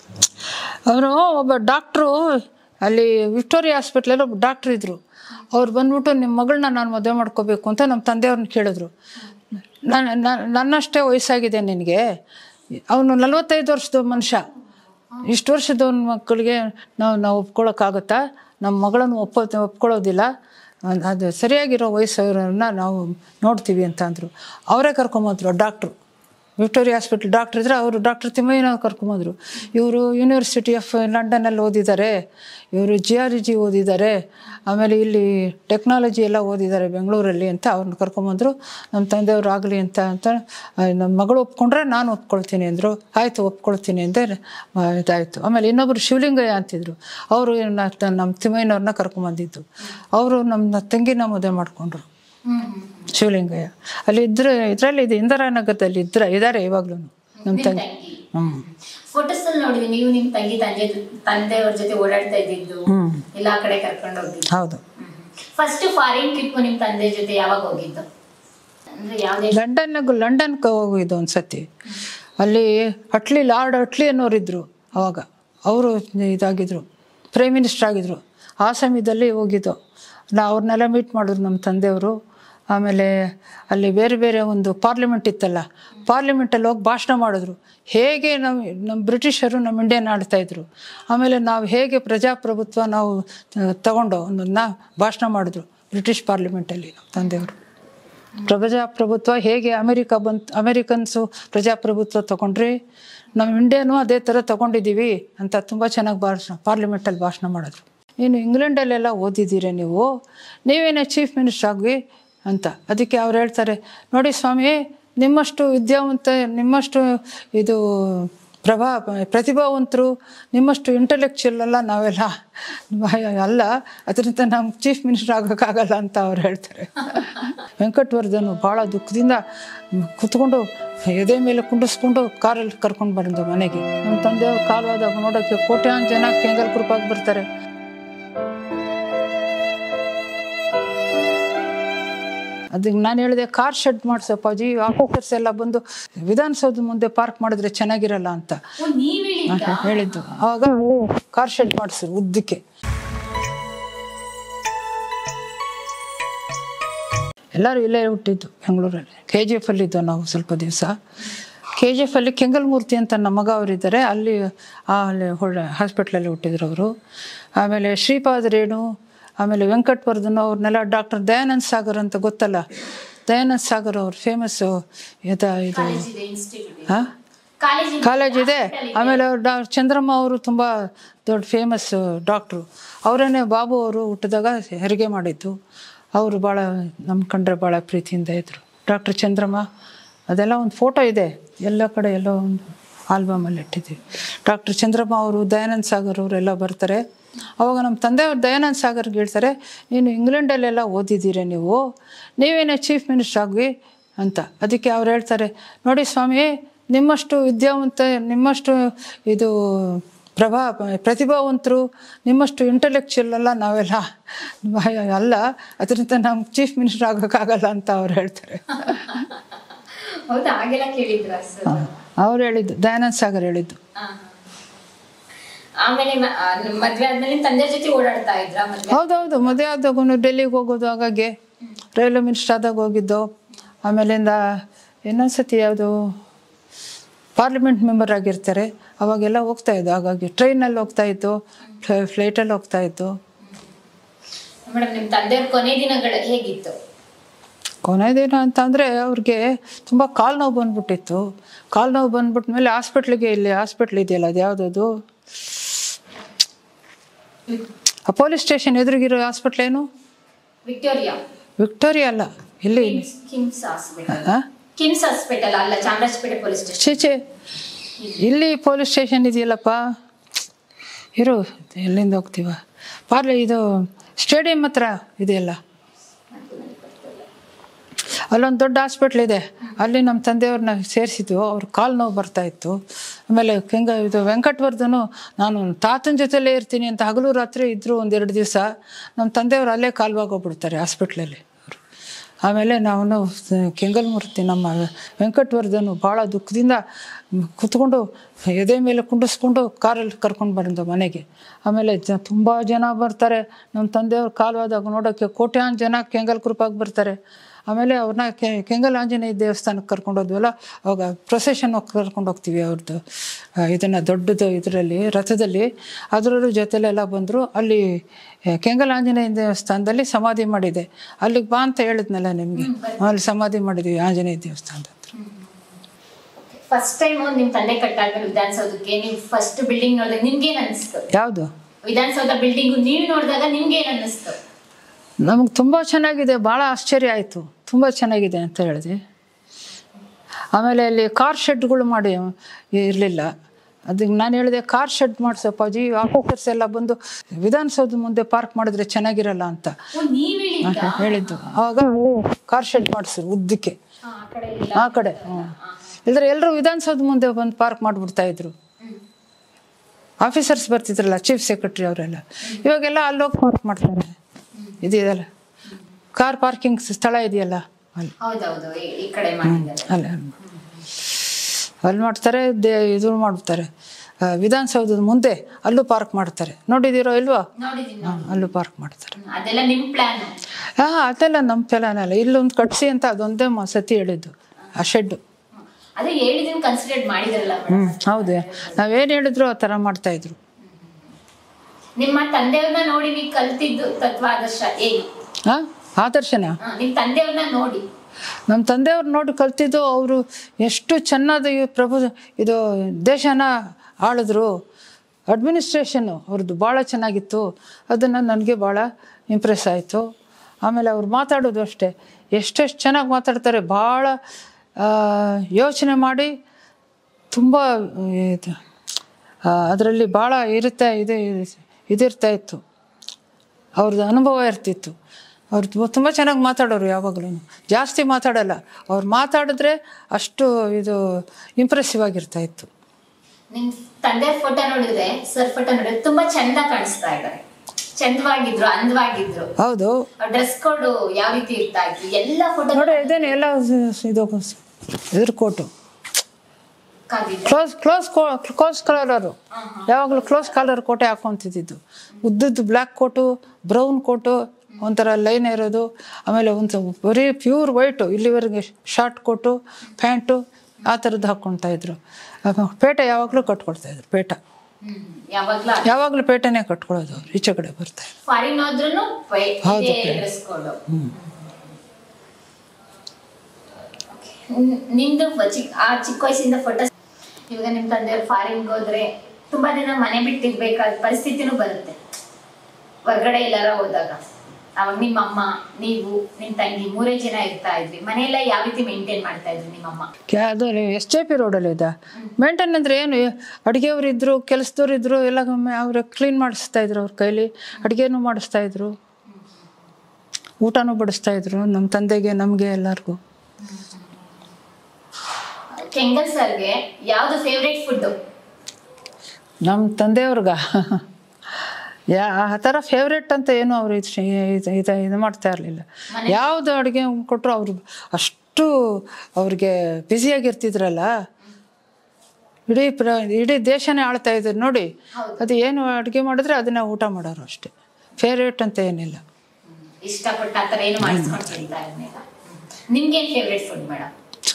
ಅವರು ಒಬ್ಬ ಡಾಕ್ಟ್ರು ಅಲ್ಲಿ ವಿಕ್ಟೋರಿಯಾ ಹಾಸ್ಪಿಟ್ಲಲ್ಲಿ ಒಬ್ಬ ಡಾಕ್ಟ್ರ್ ಇದ್ದರು ಅವ್ರು ಬಂದ್ಬಿಟ್ಟು ನಿಮ್ಮ ಮಗಳನ್ನ ನಾನು ಮದುವೆ ಮಾಡ್ಕೋಬೇಕು ಅಂತ ನಮ್ಮ ತಂದೆಯವ್ರನ್ನ ಕೇಳಿದ್ರು ನಾನು ನನ್ನಷ್ಟೇ ವಯಸ್ಸಾಗಿದೆ ನಿನಗೆ ಅವನು ನಲ್ವತ್ತೈದು ವರ್ಷದ ಮನುಷ್ಯ ಇಷ್ಟು ವರ್ಷದವನ ಮಕ್ಕಳಿಗೆ ನಾವು ನಾವು ಒಪ್ಕೊಳ್ಳೋಕ್ಕಾಗುತ್ತಾ ನಮ್ಮ ಮಗಳನ್ನು ಒಪ್ಪೋ ಒಪ್ಕೊಳ್ಳೋದಿಲ್ಲ ಅದ್- ಅದು ಸರಿಯಾಗಿರೋ ವಯಸ್ಸವ್ರನ್ನ ನಾವು ನೋಡ್ತೀವಿ ಅಂತ ಅಂದರು ಅವರೇ ಕರ್ಕೊಂಬಂದ್ರು ಡಾಕ್ಟ್ರು ವಿಕ್ಟೋರಿಯಾ ಹಾಸ್ಪಿಟ್ಲ್ ಡಾಕ್ಟ್ರ್ ಇದ್ರೆ ಅವರು ಡಾಕ್ಟರ್ ತಿಮ್ಮಯ್ಯನ ಕರ್ಕೊಂಬಂದರು ಇವರು ಯೂನಿವರ್ಸಿಟಿ ಆಫ್ ಲಂಡನಲ್ಲಿ ಓದಿದ್ದಾರೆ ಇವರು ಜಿ ಆರ್ ಜಿ ಓದಿದ್ದಾರೆ ಆಮೇಲೆ ಇಲ್ಲಿ ಟೆಕ್ನಾಲಜಿ ಎಲ್ಲ ಓದಿದ್ದಾರೆ ಬೆಂಗಳೂರಲ್ಲಿ ಅಂತ ಅವ್ರನ್ನ ಕರ್ಕೊಂಬಂದರು ನಮ್ಮ ತಂದೆಯವರು ಆಗಲಿ ಅಂತ ಅಂತ ಆ, ನಮ್ಮ ಮಗಳು ಒಪ್ಕೊಂಡ್ರೆ ನಾನು ಒಪ್ಕೊಳ್ತೀನಿ ಅಂದರು ಆಯಿತು ಒಪ್ಕೊಳ್ತೀನಿ ಅಂದರೆ ಇದಾಯಿತು ಆಮೇಲೆ ಇನ್ನೊಬ್ಬರು ಶಿವಲಿಂಗಯ್ಯ ಅಂತಿದ್ರು ಅವರು ನಮ್ಮ ತಿಮ್ಮಯ್ಯನವ್ರನ್ನ ಕರ್ಕೊಂಬಂದಿದ್ದು ಅವರು ನಮ್ಮ ತಂಗಿನ ಮದುವೆ ಮಾಡಿಕೊಂಡ್ರು ಶಿವಲಿಂಗಯ್ಯ ಅಲ್ಲಿ ಇದ್ರೆ ಇದರಲ್ಲಿ ಇದೆ ಇಂದಿರಾನಗರದಲ್ಲಿ ಇದ್ರೆ ಇದ್ದಾರೆ ಇವಾಗ್ಲೂ ನಮ್ಮ ತಂಗಿ ತಂಗಿ ಹ್ಞೂ ಫೋಟೋಸ್ ಅಲ್ಲಿ ನೋಡಿದ್ವಿ ನೀವು ನಿಮ್ ತಂಗಿ ತಂದೆ ತಂದೆಯವ್ರ ಜೊತೆ ಓಡಾಡ್ತಾ ಇದ್ದಿದ್ದು ಹ್ಮ್. ಎಲ್ಲಾ ಕಡೆ ಕರ್ಕೊಂಡು ಹೋಗಿದ್ದು ಹೌದು ಫಸ್ಟ್ ಫಾರಿನ್ ಟ್ರಿಪ್ ನಿಮ್ ತಂದೆ ಜೊತೆ ಯಾವಾಗ ಹೋಗಿದ್ದು ಅಂದ್ರೆ ಯಾವ್ದೇ ಲಂಡನ್ನಾಗ ಲಂಡನ್ಗೆ ಹೋಗಿದ್ದು ಒಂದು ಸತಿ ಅಲ್ಲಿ ಅಟ್ಲಿ ಲಾರ್ಡ್ ಅಟ್ಲಿ ಅನ್ನೋರಿದ್ರು ಅವಾಗ ಅವರು ಇದಾಗಿದ್ರು ಪ್ರೈಮ್ ಮಿನಿಸ್ಟರ್ ಆಗಿದ್ರು ಆ ಸಮಯದಲ್ಲಿ ಹೋಗಿದ್ದು ನಾ ಅವ್ರನ್ನೆಲ್ಲ ಮೀಟ್ ಮಾಡಿದ್ರು ನಮ್ಮ ತಂದೆಯವರು ಆಮೇಲೆ ಅಲ್ಲಿ ಬೇರೆ ಬೇರೆ ಒಂದು ಪಾರ್ಲಿಮೆಂಟ್ ಇತ್ತಲ್ಲ ಪಾರ್ಲಿಮೆಂಟಲ್ಲಿ ಹೋಗಿ ಭಾಷಣ ಮಾಡಿದ್ರು ಹೇಗೆ ನಮ್ಮ ನಮ್ಮ ಬ್ರಿಟಿಷರು ನಮ್ಮ ಇಂಡಿಯನ್ ಆಳ್ತಾಯಿದ್ರು ಆಮೇಲೆ ನಾವು ಹೇಗೆ ಪ್ರಜಾಪ್ರಭುತ್ವ ನಾವು ತಗೊಂಡು ನಾ ಭಾಷಣ ಮಾಡಿದ್ರು ಬ್ರಿಟಿಷ್ ಪಾರ್ಲಿಮೆಂಟಲ್ಲಿ ನಮ್ಮ ತಂದೆಯವರು ಪ್ರಜಾಪ್ರಭುತ್ವ ಹೇಗೆ ಅಮೆರಿಕ ಬಂತು ಅಮೆರಿಕನ್ಸು ಪ್ರಜಾಪ್ರಭುತ್ವ ತಗೊಂಡ್ರಿ ನಮ್ಮ ಇಂಡಿಯಾನು ಅದೇ ಥರ ತಗೊಂಡಿದ್ದೀವಿ ಅಂತ ತುಂಬ ಚೆನ್ನಾಗಿ ಭಾಷಣ ಪಾರ್ಲಿಮೆಂಟಲ್ಲಿ ಭಾಷಣ ಮಾಡಿದ್ರು ಇನ್ನು ಇಂಗ್ಲೆಂಡಲ್ಲೆಲ್ಲ ಓದಿದ್ದೀರ ನೀವು ನೀವೇನೇ ಚೀಫ್ ಮಿನಿಸ್ಟರ್ ಆಗಿ ಅಂತ ಅದಕ್ಕೆ ಅವ್ರು ಹೇಳ್ತಾರೆ ನೋಡಿ ಸ್ವಾಮಿ ನಿಮ್ಮಷ್ಟು ವಿದ್ಯಾವಂತ ನಿಮ್ಮಷ್ಟು ಇದು ಪ್ರಭಾ ಪ್ರತಿಭಾವಂತರು ನಿಮ್ಮಷ್ಟು ಇಂಟೆಲೆಕ್ಚುಯಲ್ ಅಲ್ಲ ನಾವೆಲ್ಲ ಅಲ್ಲ ಅದರಿಂದ ನಮ್ಗೆ ಚೀಫ್ ಮಿನಿಸ್ಟರ್ ಆಗೋಕ್ಕಾಗಲ್ಲ ಅಂತ ಅವ್ರು ಹೇಳ್ತಾರೆ ವೆಂಕಟವರ್ಧನು ಭಾಳ ದುಃಖದಿಂದ ಕುತ್ಕೊಂಡು ಎದೆ ಮೇಲೆ ಕುಂಡಿಸ್ಕೊಂಡು ಕಾರಲ್ಲಿ ಕರ್ಕೊಂಡು ಬಂದು ಮನೆಗೆ ನಮ್ಮ ತಂದೆಯವ್ರು ಕಾಲವಾದಾಗ ನೋಡೋಕ್ಕೆ ಕೋಟ್ಯಾನ್ ಜನ ಕೆಂಗಲ್ ಕೃಪಾಗಿ ಬರ್ತಾರೆ ಅದಕ್ಕೆ ನಾನು ಹೇಳಿದೆ ಕಾರ್ ಶೆಡ್ ಮಾಡ್ಸಪ್ಪಾಜಿ ಆಫೀಸರ್ಸ್ ಎಲ್ಲ ಬಂದು ವಿಧಾನಸೌಧ ಮುಂದೆ ಪಾರ್ಕ್ ಮಾಡಿದ್ರೆ ಚೆನ್ನಾಗಿರಲ್ಲ ಅಂತ ಓ, ನೀವ್ ಹೇಳಿದ್ದ ಹೇಳಿದ್ದು ಆವಾಗ ಕಾರ್ ಶೆಡ್ ಮಾಡಿಸಿದ್ರು ಉದ್ದಕ್ಕೆ ಎಲ್ಲರೂ ಇಲ್ಲೇ ಹುಟ್ಟಿದ್ದು ಬೆಂಗಳೂರಲ್ಲಿ ಕೆ ಜಿ ಎಫ್ ಅಲ್ಲಿ ಇದ್ದೋ ನಾವು ಸ್ವಲ್ಪ ದಿವಸ ಕೆ ಜಿ ಎಫ್ ಅಲ್ಲಿ ಕೆಂಗಲ್ಮೂರ್ತಿ ಅಂತ ನಮ್ಮ ಮಗ ಅವರಿದ್ದಾರೆ ಅಲ್ಲಿ ಆ, ಅಲ್ಲಿ ಹೊಳ್ಳೆ ಹಾಸ್ಪಿಟ್ಲಲ್ಲಿ ಹುಟ್ಟಿದ್ರು ಅವರು ಆಮೇಲೆ ಶ್ರೀಪಾದ ರೇಣು ಆಮೇಲೆ ವೆಂಕಟವರ್ಧನ್ ಅವ್ರನ್ನೆಲ್ಲ ಡಾಕ್ಟರ್ ದಯಾನಂದ್ ಸಾಗರ್ ಅಂತ ಗೊತ್ತಲ್ಲ ದಯಾನಂದ್ ಸಾಗರ್ ಅವ್ರು ಫೇಮಸ್ಸು ಇದು ಇದು ಕಾಲೇಜ್ ಇದೆ ಇನ್ಸ್ಟಿಟ್ಯೂಟ್ ಹಾಂ ಕಾಲೇಜ್ ಕಾಲೇಜ್ ಇದೆ ಆಮೇಲೆ ಅವ್ರು ಡಾ ಚಂದ್ರಮ್ಮ ಅವರು ತುಂಬ ದೊಡ್ಡ ಫೇಮಸ್ ಡಾಕ್ಟ್ರು ಅವರೇನೆ ಬಾಬು ಅವರು ಹುಟ್ಟಿದಾಗ ಹೆರಿಗೆ ಮಾಡಿದ್ದು ಅವರು ಭಾಳ ನಮ್ಮ ಕಂಡ್ರೆ ಭಾಳ ಪ್ರೀತಿಯಿಂದ ಇದ್ದರು ಡಾಕ್ಟರ್ ಚಂದ್ರಮ್ಮ ಅದೆಲ್ಲ ಒಂದು ಫೋಟೋ ಇದೆ ಎಲ್ಲ ಕಡೆ ಎಲ್ಲೋ ಒಂದು ಆಲ್ಬಮಲ್ಲಿ ಇಟ್ಟಿದ್ದೀವಿ ಡಾಕ್ಟರ್ ಚಂದ್ರಮ್ಮ ಅವರು ದಯಾನಂದ್ ಸಾಗರ್ ಅವರೆಲ್ಲ ಬರ್ತಾರೆ ಅವಾಗ ನಮ್ಮ ತಂದೆಯವ್ರು ದಯಾನಂದ್ ಸಾಗರ್ಗೆ ಹೇಳ್ತಾರೆ ನೀನು ಇಂಗ್ಲೆಂಡಲ್ಲೆಲ್ಲ ಓದಿದ್ದೀರ ನೀವು ನೀವೇನೇ ಚೀಫ್ ಮಿನಿಸ್ಟರ್ ಆಗಿ ಅಂತ ಅದಕ್ಕೆ ಅವ್ರು ಹೇಳ್ತಾರೆ ನೋಡಿ ಸ್ವಾಮಿ ನಿಮ್ಮಷ್ಟು ವಿದ್ಯಾವಂತ ನಿಮ್ಮಷ್ಟು ಇದು ಪ್ರಭಾ ಪ್ರತಿಭಾವಂತರು ನಿಮ್ಮಷ್ಟು ಇಂಟೆಲೆಕ್ಚುಯಲ್ ಅಲ್ಲ ನಾವೆಲ್ಲ ಅಲ್ಲ ಅದರಿಂದ ನಮ್ಗೆ ಚೀಫ್ ಮಿನಿಸ್ಟರ್ ಆಗೋಕ್ಕಾಗಲ್ಲ ಅಂತ ಅವ್ರು ಹೇಳ್ತಾರೆ ಹೌದಾ ಹಾಗೆಲ್ಲ ಕೇಳಿದ್ರ ಸರ್ ಅವ್ರು ಹೇಳಿದ್ದು ದಯಾನಂದ್ ಸಾಗರ್ ಹೇಳಿದ್ದು ಆಮೇಲೆ ಮ- ಆ, ನಿಮ್ ಮದ್ವೆ ಆದ್ಮೇಲೆ ನಿಮ್ ತಂದೆ ಜೊತೆ ಓಡಾಡ್ತಾ ಇದ್ರ ಮದ್ವೆ ಹೌದೌದು ಮದುವೆ ಆದಾಗೂ ಡೆಲ್ಲಿಗೆ ಹೋಗೋದು ಹಾಗಾಗಿ ರೈಲ್ವೆ ಮಿನಿಸ್ಟರ್ ಆದಾಗ ಹೋಗಿದ್ದು ಆಮೇಲಿಂದ ಇನ್ನೊಂದು ಸತಿ ಯಾವುದು ಪಾರ್ಲಿಮೆಂಟ್ ಮೆಂಬರ್ ಆಗಿರ್ತಾರೆ ಅವಾಗೆಲ್ಲ ಹೋಗ್ತಾ ಇದ್ದು ಹಾಗಾಗಿ ಟ್ರೈನಲ್ಲಿ ಹೋಗ್ತಾ ಇತ್ತು ಫ್ಲೈಟಲ್ಲಿ ಹೋಗ್ತಾ ಇತ್ತು ಮೇಡಮ್ ನಿಮ್ ತಂದೆಯವ್ರ ಕೊನೆ ದಿನಗಳು ಹೇಗಿತ್ತು ಕೊನೆ ದಿನ ಅಂತಂದರೆ ಅವ್ರಿಗೆ ತುಂಬ ಕಾಲು ನೋವು ಬಂದ್ಬಿಟ್ಟಿತ್ತು ಕಾಲು ನೋವು ಬಂದ್ಬಿಟ್ಮೇಲೆ ಹಾಸ್ಪಿಟ್ಲಿಗೆ ಇಲ್ಲಿ ಹಾಸ್ಪಿಟ್ಲ್ ಇದೆಯಲ್ಲ ಅದು ಯಾವುದದು ಆ ಪೊಲೀಸ್ ಸ್ಟೇಷನ್ ಎದುರಿಗಿರೋ ಹಾಸ್ಪಿಟ್ಲ್ ಏನು ವಿಕ್ಟೋರಿಯಾ ವಿಕ್ಟೋರಿಯಾ ಅಲ್ಲ ಇಲ್ಲಿ ಕಿಮ್ಸ್ ಕಿಮ್ಸ್ ಹಾಸ್ಪಿಟಲ್ ಆ? ಕಿಮ್ಸ್ ಹಾಸ್ಪಿಟಲ್ ಅಲ್ಲ ಚಾಮರಾಜಪೇಟೆ ಪೊಲೀಸ್ ಸ್ಟೇಷನ್ ಚೇಚೆ ಇಲ್ಲಿ ಪೊಲೀಸ್ ಸ್ಟೇಷನ್ ಇದೆಯಲ್ಲಪ್ಪ ಇರು ಎಲ್ಲಿಂದ ಹೋಗ್ತೀವ ಪಾರ್ಲೆ ಇದು ಸ್ಟೇಡಿಯಂ ಹತ್ರ ಇದೆಯಲ್ಲ ಅಲ್ಲೊಂದು ದೊಡ್ಡ ಹಾಸ್ಪಿಟ್ಲ್ ಇದೆ ಅಲ್ಲಿ ನಮ್ಮ ತಂದೆಯವ್ರನ್ನ ಸೇರಿಸಿದ್ವು ಅವ್ರ ಕಾಲು ನೋವು ಬರ್ತಾ ಇತ್ತು ಆಮೇಲೆ ಕೆಂಗ ಇದು ವೆಂಕಟವರ್ಧನು ನಾನು ತಾತನ ಜೊತೆಲೇ ಇರ್ತೀನಿ ಅಂತ ಹಗಲು ರಾತ್ರಿ ಇದ್ದರು ಒಂದೆರಡು ದಿವಸ ನಮ್ಮ ತಂದೆಯವರು ಅಲ್ಲೇ ಕಾಲ್ವಾಗೋಗ್ಬಿಡ್ತಾರೆ ಹಾಸ್ಪಿಟ್ಲಲ್ಲಿ ಆಮೇಲೆ ನಾವು ಕೆಂಗಲ್ಮೂರ್ತಿ ನಮ್ಮ ವೆಂಕಟವರ್ಧನು ಭಾಳ ದುಃಖದಿಂದ ಕುತ್ಕೊಂಡು ಎದೆ ಮೇಲೆ ಕುಂಡಿಸ್ಕೊಂಡು ಕಾರಲ್ಲಿ ಕರ್ಕೊಂಡು ಬಂದು ಮನೆಗೆ ಆಮೇಲೆ ಜ ತುಂಬ ಜನ ಬರ್ತಾರೆ ನಮ್ಮ ತಂದೆಯವ್ರ ಕಾಲವಾದಾಗ ನೋಡೋಕ್ಕೆ ಕೋಟ್ಯಾನ್ ಜನ ಕೆಂಗಲ್ ಕೃಪಾಗಿ ಬರ್ತಾರೆ ಆಮೇಲೆ ಅವ್ರನ್ನ ಕೆಂಗಲ್ ಆಂಜನೇಯ ದೇವಸ್ಥಾನಕ್ಕೆ ಕರ್ಕೊಂಡು ಹೋದ್ವಲ್ಲ ಅವಾಗ ಪ್ರೊಸೆಷನ್ ಕರ್ಕೊಂಡು ಹೋಗ್ತೀವಿ ಅವ್ರದ್ದು ಇದನ್ನು ದೊಡ್ಡದು ಇದರಲ್ಲಿ ರಥದಲ್ಲಿ ಅದರಲ್ಲೂ ಜೊತೆಲೆಲ್ಲ ಬಂದರು ಅಲ್ಲಿ ಆ, ಕೆಂಗಲ್ ಆಂಜನೇಯ ದೇವಸ್ಥಾನದಲ್ಲಿ ಸಮಾಧಿ ಮಾಡಿದೆ ಅಲ್ಲಿಗೆ ಬಾ ಅಂತ ಹೇಳಿದ್ನಲ್ಲ ನಿಮಗೆ ಅಲ್ಲಿ ಸಮಾಧಿ ಮಾಡಿದ್ವಿ ಆಂಜನೇಯ ದೇವಸ್ಥಾನದ ಹತ್ರ. ಫಸ್ಟ್ ಟೈಮ್ ನಿಮ್ ತಂದೆ ಕಟ್ಟಾದ್ಮೇಲೆ ವಿಧಾನಸೌಧಕ್ಕೆ ನೀವು ಫಸ್ಟ್ ಬಿಲ್ಡಿಂಗ್ ನೋಡಿದಾಗ ನಿಮ್ಗೆ ಏನ್ ಅನಿಸ್ತು ಯಾವುದು ವಿಧಾನಸೌಧ ಬಿಲ್ಡಿಂಗ್ ನೀವು ನೋಡಿದಾಗ ನಿಮ್ಗೆ ಏನ್ ಅನ್ನಿಸ್ತು ನಮಗೆ ತುಂಬ ಚೆನ್ನಾಗಿದೆ ಭಾಳ ಆಶ್ಚರ್ಯ ಆಯಿತು ತುಂಬ ಚೆನ್ನಾಗಿದೆ ಅಂತ ಹೇಳಿದೆ ಆಮೇಲೆ ಅಲ್ಲಿ ಕಾರ್ ಶೆಡ್ಗಳು ಮಾಡಿ ಇರಲಿಲ್ಲ ಅದಕ್ಕೆ ನಾನು ಹೇಳಿದೆ ಕಾರ್ ಶೆಡ್ ಮಾಡ್ಸಪ್ಪಾಜಿ ಆಫೀಸರ್ಸ್ ಎಲ್ಲ ಬಂದು ವಿಧಾನಸೌಧ ಮುಂದೆ ಪಾರ್ಕ್ ಮಾಡಿದ್ರೆ ಚೆನ್ನಾಗಿರಲ್ಲ ಅಂತ ಓ, ನೀವ್ ಹೇಳಿದ್ದ ಹೇಳಿದ್ದು ಆವಾಗ ಕಾರ್ ಶೆಡ್ ಮಾಡಿಸಿದ್ರು ಉದ್ದಕ್ಕೆ ಆ ಕಡೆ ಇಲ್ಲ ಆ ಕಡೆ ಹ್ಞೂ ಇಲ್ಲದ್ರೆ ಎಲ್ಲರೂ ವಿಧಾನಸೌಧ ಮುಂದೆ ಬಂದು ಪಾರ್ಕ್ ಮಾಡಿಬಿಡ್ತಾ ಇದ್ರು ಆಫೀಸರ್ಸ್ ಬರ್ತಿದ್ರಲ್ಲ ಚೀಫ್ ಸೆಕ್ರೆಟರಿ ಅವರೆಲ್ಲ ಇವಾಗೆಲ್ಲ ಅಲ್ಲೋಗಿ ಪಾರ್ಕ್ ಮಾಡ್ತಾರೆ ಇದೆಯಲ್ಲ ಕಾರ್ ಪಾರ್ಕಿಂಗ್ ಸ್ಥಳ ಇದೆಯಲ್ಲ ಅಲ್ಲಿ ಹೌದೌದು ಈ- ಈ ಕಡೆ ಮಾಡಿದ್ದಾರೆ ಅಲ್ಲಿ ಅಲ್ಲಿ ಅಲ್ಲಿ ಮಾಡ್ತಾರೆ ದೇ ಇದು ಮಾಡ್ತಾರೆ ಆ, ವಿಧಾನಸೌಧದ ಮುಂದೆ ಅಲ್ಲೂ ಪಾರ್ಕ್ ಮಾಡ್ತಾರೆ ನೋಡಿದ್ದೀರೋ ಇಲ್ವಾ ನೋಡಿದೀನಿ ಹಾಂ ಅಲ್ಲೂ ಪಾರ್ಕ್ ಮಾಡ್ತಾರೆ ಹ್ಮ್, ಅದೆಲ್ಲ ನಿಮ್ ಪ್ಲಾನ್ ಹಾಂ ಅದೆಲ್ಲ ನಮ್ಮ ಪ್ಲಾನ್ ಅಲ್ಲ ಇಲ್ಲೊಂದು ಕಟ್ಸಿ ಅಂತ ಅದೊಂದೇ ಮ- ಸತಿ ಹೇಳಿದ್ದು ಆ ಶೆಡ್ಡು ಅದೇ ಹೇಳಿದೀನಿ ಕನ್ಸಿಡರ್ ಮಾಡಿದ್ರಲ್ಲ ಹ್ಞೂ ಮೇಡಮ್ ಹೌದು ನಾವೇನು ಹೇಳಿದ್ರು ಆ ಥರ ಮಾಡ್ತಾಯಿದ್ರು ನಿಮ್ಮ ತಂದೆಯವ್ರನ್ನ ನೋಡಿ ನೀವು ಕಲ್ತಿದ್ದು ತತ್ವ ಆದರ್ಶ ಏನು ಹಾಂ ಆದರ್ಶನ ಹಾ, ನಿಮ್ ತಂದೆಯವ್ರನ್ನ ನೋಡಿ ನಮ್ಮ ತಂದೆಯವ್ರು ನೋಡಿ ಕಲ್ತಿದ್ದು ಅವರು ಎಷ್ಟು ಚೆನ್ನಾದ ಈ ಪ್ರಭು ಇದು ದೇಶನ ಆಳಿದ್ರು ಅಡ್ಮಿನಿಸ್ಟ್ರೇಷನ್ನು ಅವ್ರದ್ದು ಭಾಳ ಚೆನ್ನಾಗಿತ್ತು ಅದನ್ನು ನನಗೆ ಭಾಳ ಇಂಪ್ರೆಸ್ ಆಯಿತು ಆಮೇಲೆ ಅವ್ರು ಮಾತಾಡೋದು ಅಷ್ಟೇ ಎಷ್ಟೆಷ್ಟು ಚೆನ್ನಾಗಿ ಮಾತಾಡ್ತಾರೆ ಭಾಳ ಯೋಚನೆ ಮಾಡಿ ತುಂಬ ಇದು ಅದರಲ್ಲಿ ಭಾಳ ಇರುತ್ತೆ ಇದು ಇದಿರ್ತಾ ಇತ್ತು ಅವ್ರದ್ದು ಅನುಭವ ಇರ್ತಿತ್ತು ಅವ್ರು ತುಂಬ ತುಂಬ ಚೆನ್ನಾಗಿ ಮಾತಾಡೋರು ಯಾವಾಗಲೂ ಜಾಸ್ತಿ ಮಾತಾಡಲ್ಲ ಅವ್ರು ಮಾತಾಡಿದ್ರೆ ಅಷ್ಟು ಇದು ಇಂಪ್ರೆಸಿವ್ ಆಗಿರ್ತಾ ಇತ್ತು ನಿಮ್ ತಂದೆ ಫೋಟೋ ನೋಡಿದ್ರೆ ಸರ್ ಫೋಟೋ ನೋಡಿದ್ರೆ ತುಂಬಾ ಚಂದ ಕಾಣಿಸ್ತಾ ಇದ್ದಾರೆ ಚಂದವಾಗಿದ್ರು ಅಂದವಾಗಿದ್ರು ಹೌದು ಡ್ರೆಸ್ ಕೋಡ್ ಯಾವ ರೀತಿ ಇರ್ತಾ ಇತ್ತು ಎಲ್ಲ ಫೋಟೋ ನೋಡಿ ಇದೇನು ಎಲ್ಲ ಸ- ಇದು ಇದ್ರ ಕೋಟು ಕಾದಿದ್ರು ಕ್ಲೋಸ್ ಕ್ಲೋಸ್ ಕ್ಲೋಸ್ ಕಲರು ಯಾವಾಗಲೂ ಕ್ಲೋಸ್ ಕಲರ್ ಕೋಟೆ ಹಾಕೊತಿದ್ದು ಉದ್ದದ್ದು ಬ್ಲ್ಯಾಕ್ ಕೋಟು ಬ್ರೌನ್ ಕೋಟು ಒಂಥರ ಲೈನ್ ಇರೋದು ಆಮೇಲೆ ಒಂದು ಬರೀ ಪ್ಯೂರ್ ವೈಟು ಇಲ್ಲಿವರೆಗೆ ಶಾರ್ಟ್ ಕೋಟು ಪ್ಯಾಂಟು ಆ ಥರದ್ದು ಹಾಕ್ಕೊಳ್ತಾ ಇದ್ರು ಆಮೇಲೆ ಪೇಟ ಯಾವಾಗಲೂ ಕಟ್ಕೊಳ್ತಾ ಇದ್ರು ಪೇಟ ಹ್ಮ್ ಯಾವಾಗ್ಲೂ ಯಾವಾಗಲೂ ಪೇಟನೇ ಕಟ್ಕೊಳ್ಳೋದು ಅವ್ರು ಈಚೆ ಕಡೆ ಬರ್ತಾ ಇದ್ರು ಫಾರಿನ್ ಹೋದ್ರೂ ಹೌದು, ಡ್ರೆಸ್ ಕೋಡ್ ನಿಮ್ದು ಚಿಕ್ ಆ ಚಿಕ್ಕ ವಯಸ್ಸಿಂದ ಫೋಟೋ ಇವಾಗ ನಿಮ್ ತಂದೆಯವ್ರು ಫಾರಿನ್ಗೆ ಹೋದ್ರೆ ತುಂಬಾ ದಿನ ಮನೆ ಬಿಟ್ಟಿರ್ಬೇಕಾದ ಪರಿಸ್ಥಿತಿನೂ ಬರುತ್ತೆ ಹೊರ್ಗಡೆ ಎಲ್ಲಾರ ಹೋದಾಗ ಅವಾಗ ನಿಮ್ಮ ಅಮ್ಮ ನೀವು ನಿಮ್ ತಂಗಿ ಮೂರೇ ಜನ ಇರ್ತಾ ಇದ್ರಿ ಮನೆಯೆಲ್ಲ ಯಾವ ರೀತಿ ಮೇಂಟೈನ್ ಮಾಡ್ತಾ ಇದ್ರಿ ನಿಮ್ಮಮ್ಮ ಕ್ಯಾ ಅದು ಎಸ್ ಜೆ ಪಿ ರೋಡಲ್ಲಿ ಇದೆ ಮೇಂಟೈನ್ ಅಂದರೆ ಏನು ಅಡುಗೆಯವ್ರು ಇದ್ದರು ಕೆಲಸದವ್ರು ಇದ್ದರು ಎಲ್ಲ ಅವ್ರು ಕ್ಲೀನ್ ಮಾಡಿಸ್ತಾ ಇದ್ರು ಅವ್ರ ಕೈಲಿ ಅಡುಗೆನೂ ಮಾಡಿಸ್ತಾ ಇದ್ರು ಊಟನೂ ಬಡಿಸ್ತಾ ಇದ್ರು ನಮ್ಮ ತಂದೆಗೆ ನಮಗೆ ಎಲ್ಲರಿಗೂ ಕೆಂಗಲ್ ಸರ್ಗೆ ಯಾವ್ದು ಫೇವ್ರೇಟ್ ಫುಡ್ ನಮ್ಮ ತಂದೆಯವ್ರಿಗೆ ಯಾ ಆ ಥರ ಫೇವ್ರೇಟ್ ಅಂತ ಏನು ಅವರು ಇದು ಇದು ಇದು ಇದು ಮಾಡ್ತಾ ಇರಲಿಲ್ಲ ಯಾವುದು ಅಡುಗೆ ಕೊಟ್ಟರು ಅವರು ಅಷ್ಟು ಅವ್ರಿಗೆ ಬ್ಯುಸಿಯಾಗಿರ್ತಿದ್ರಲ್ಲ ಇಡೀ ಪ್ರ ಇಡೀ ದೇಶನೇ ಆಳ್ತಾ ಇದ್ರು ನೋಡಿ ಅದು ಏನು ಅಡುಗೆ ಮಾಡಿದ್ರೆ ಅದನ್ನ ಊಟ ಮಾಡೋರು ಅಷ್ಟೇ ಫೇವ್ರೇಟ್ ಅಂತ ಏನಿಲ್ಲ ಇಷ್ಟಪಟ್ಟು ಆ ಥರ ಏನು ಮಾಡಿಸ್ಕೊಂಡು ತಿಂತಾ ಇರ್ಲಿಲ್ಲ ನಿಮ್ಗೇನ್ ಫೇವ್ರೇಟ್ ಫುಡ್ ಮೇಡಮ್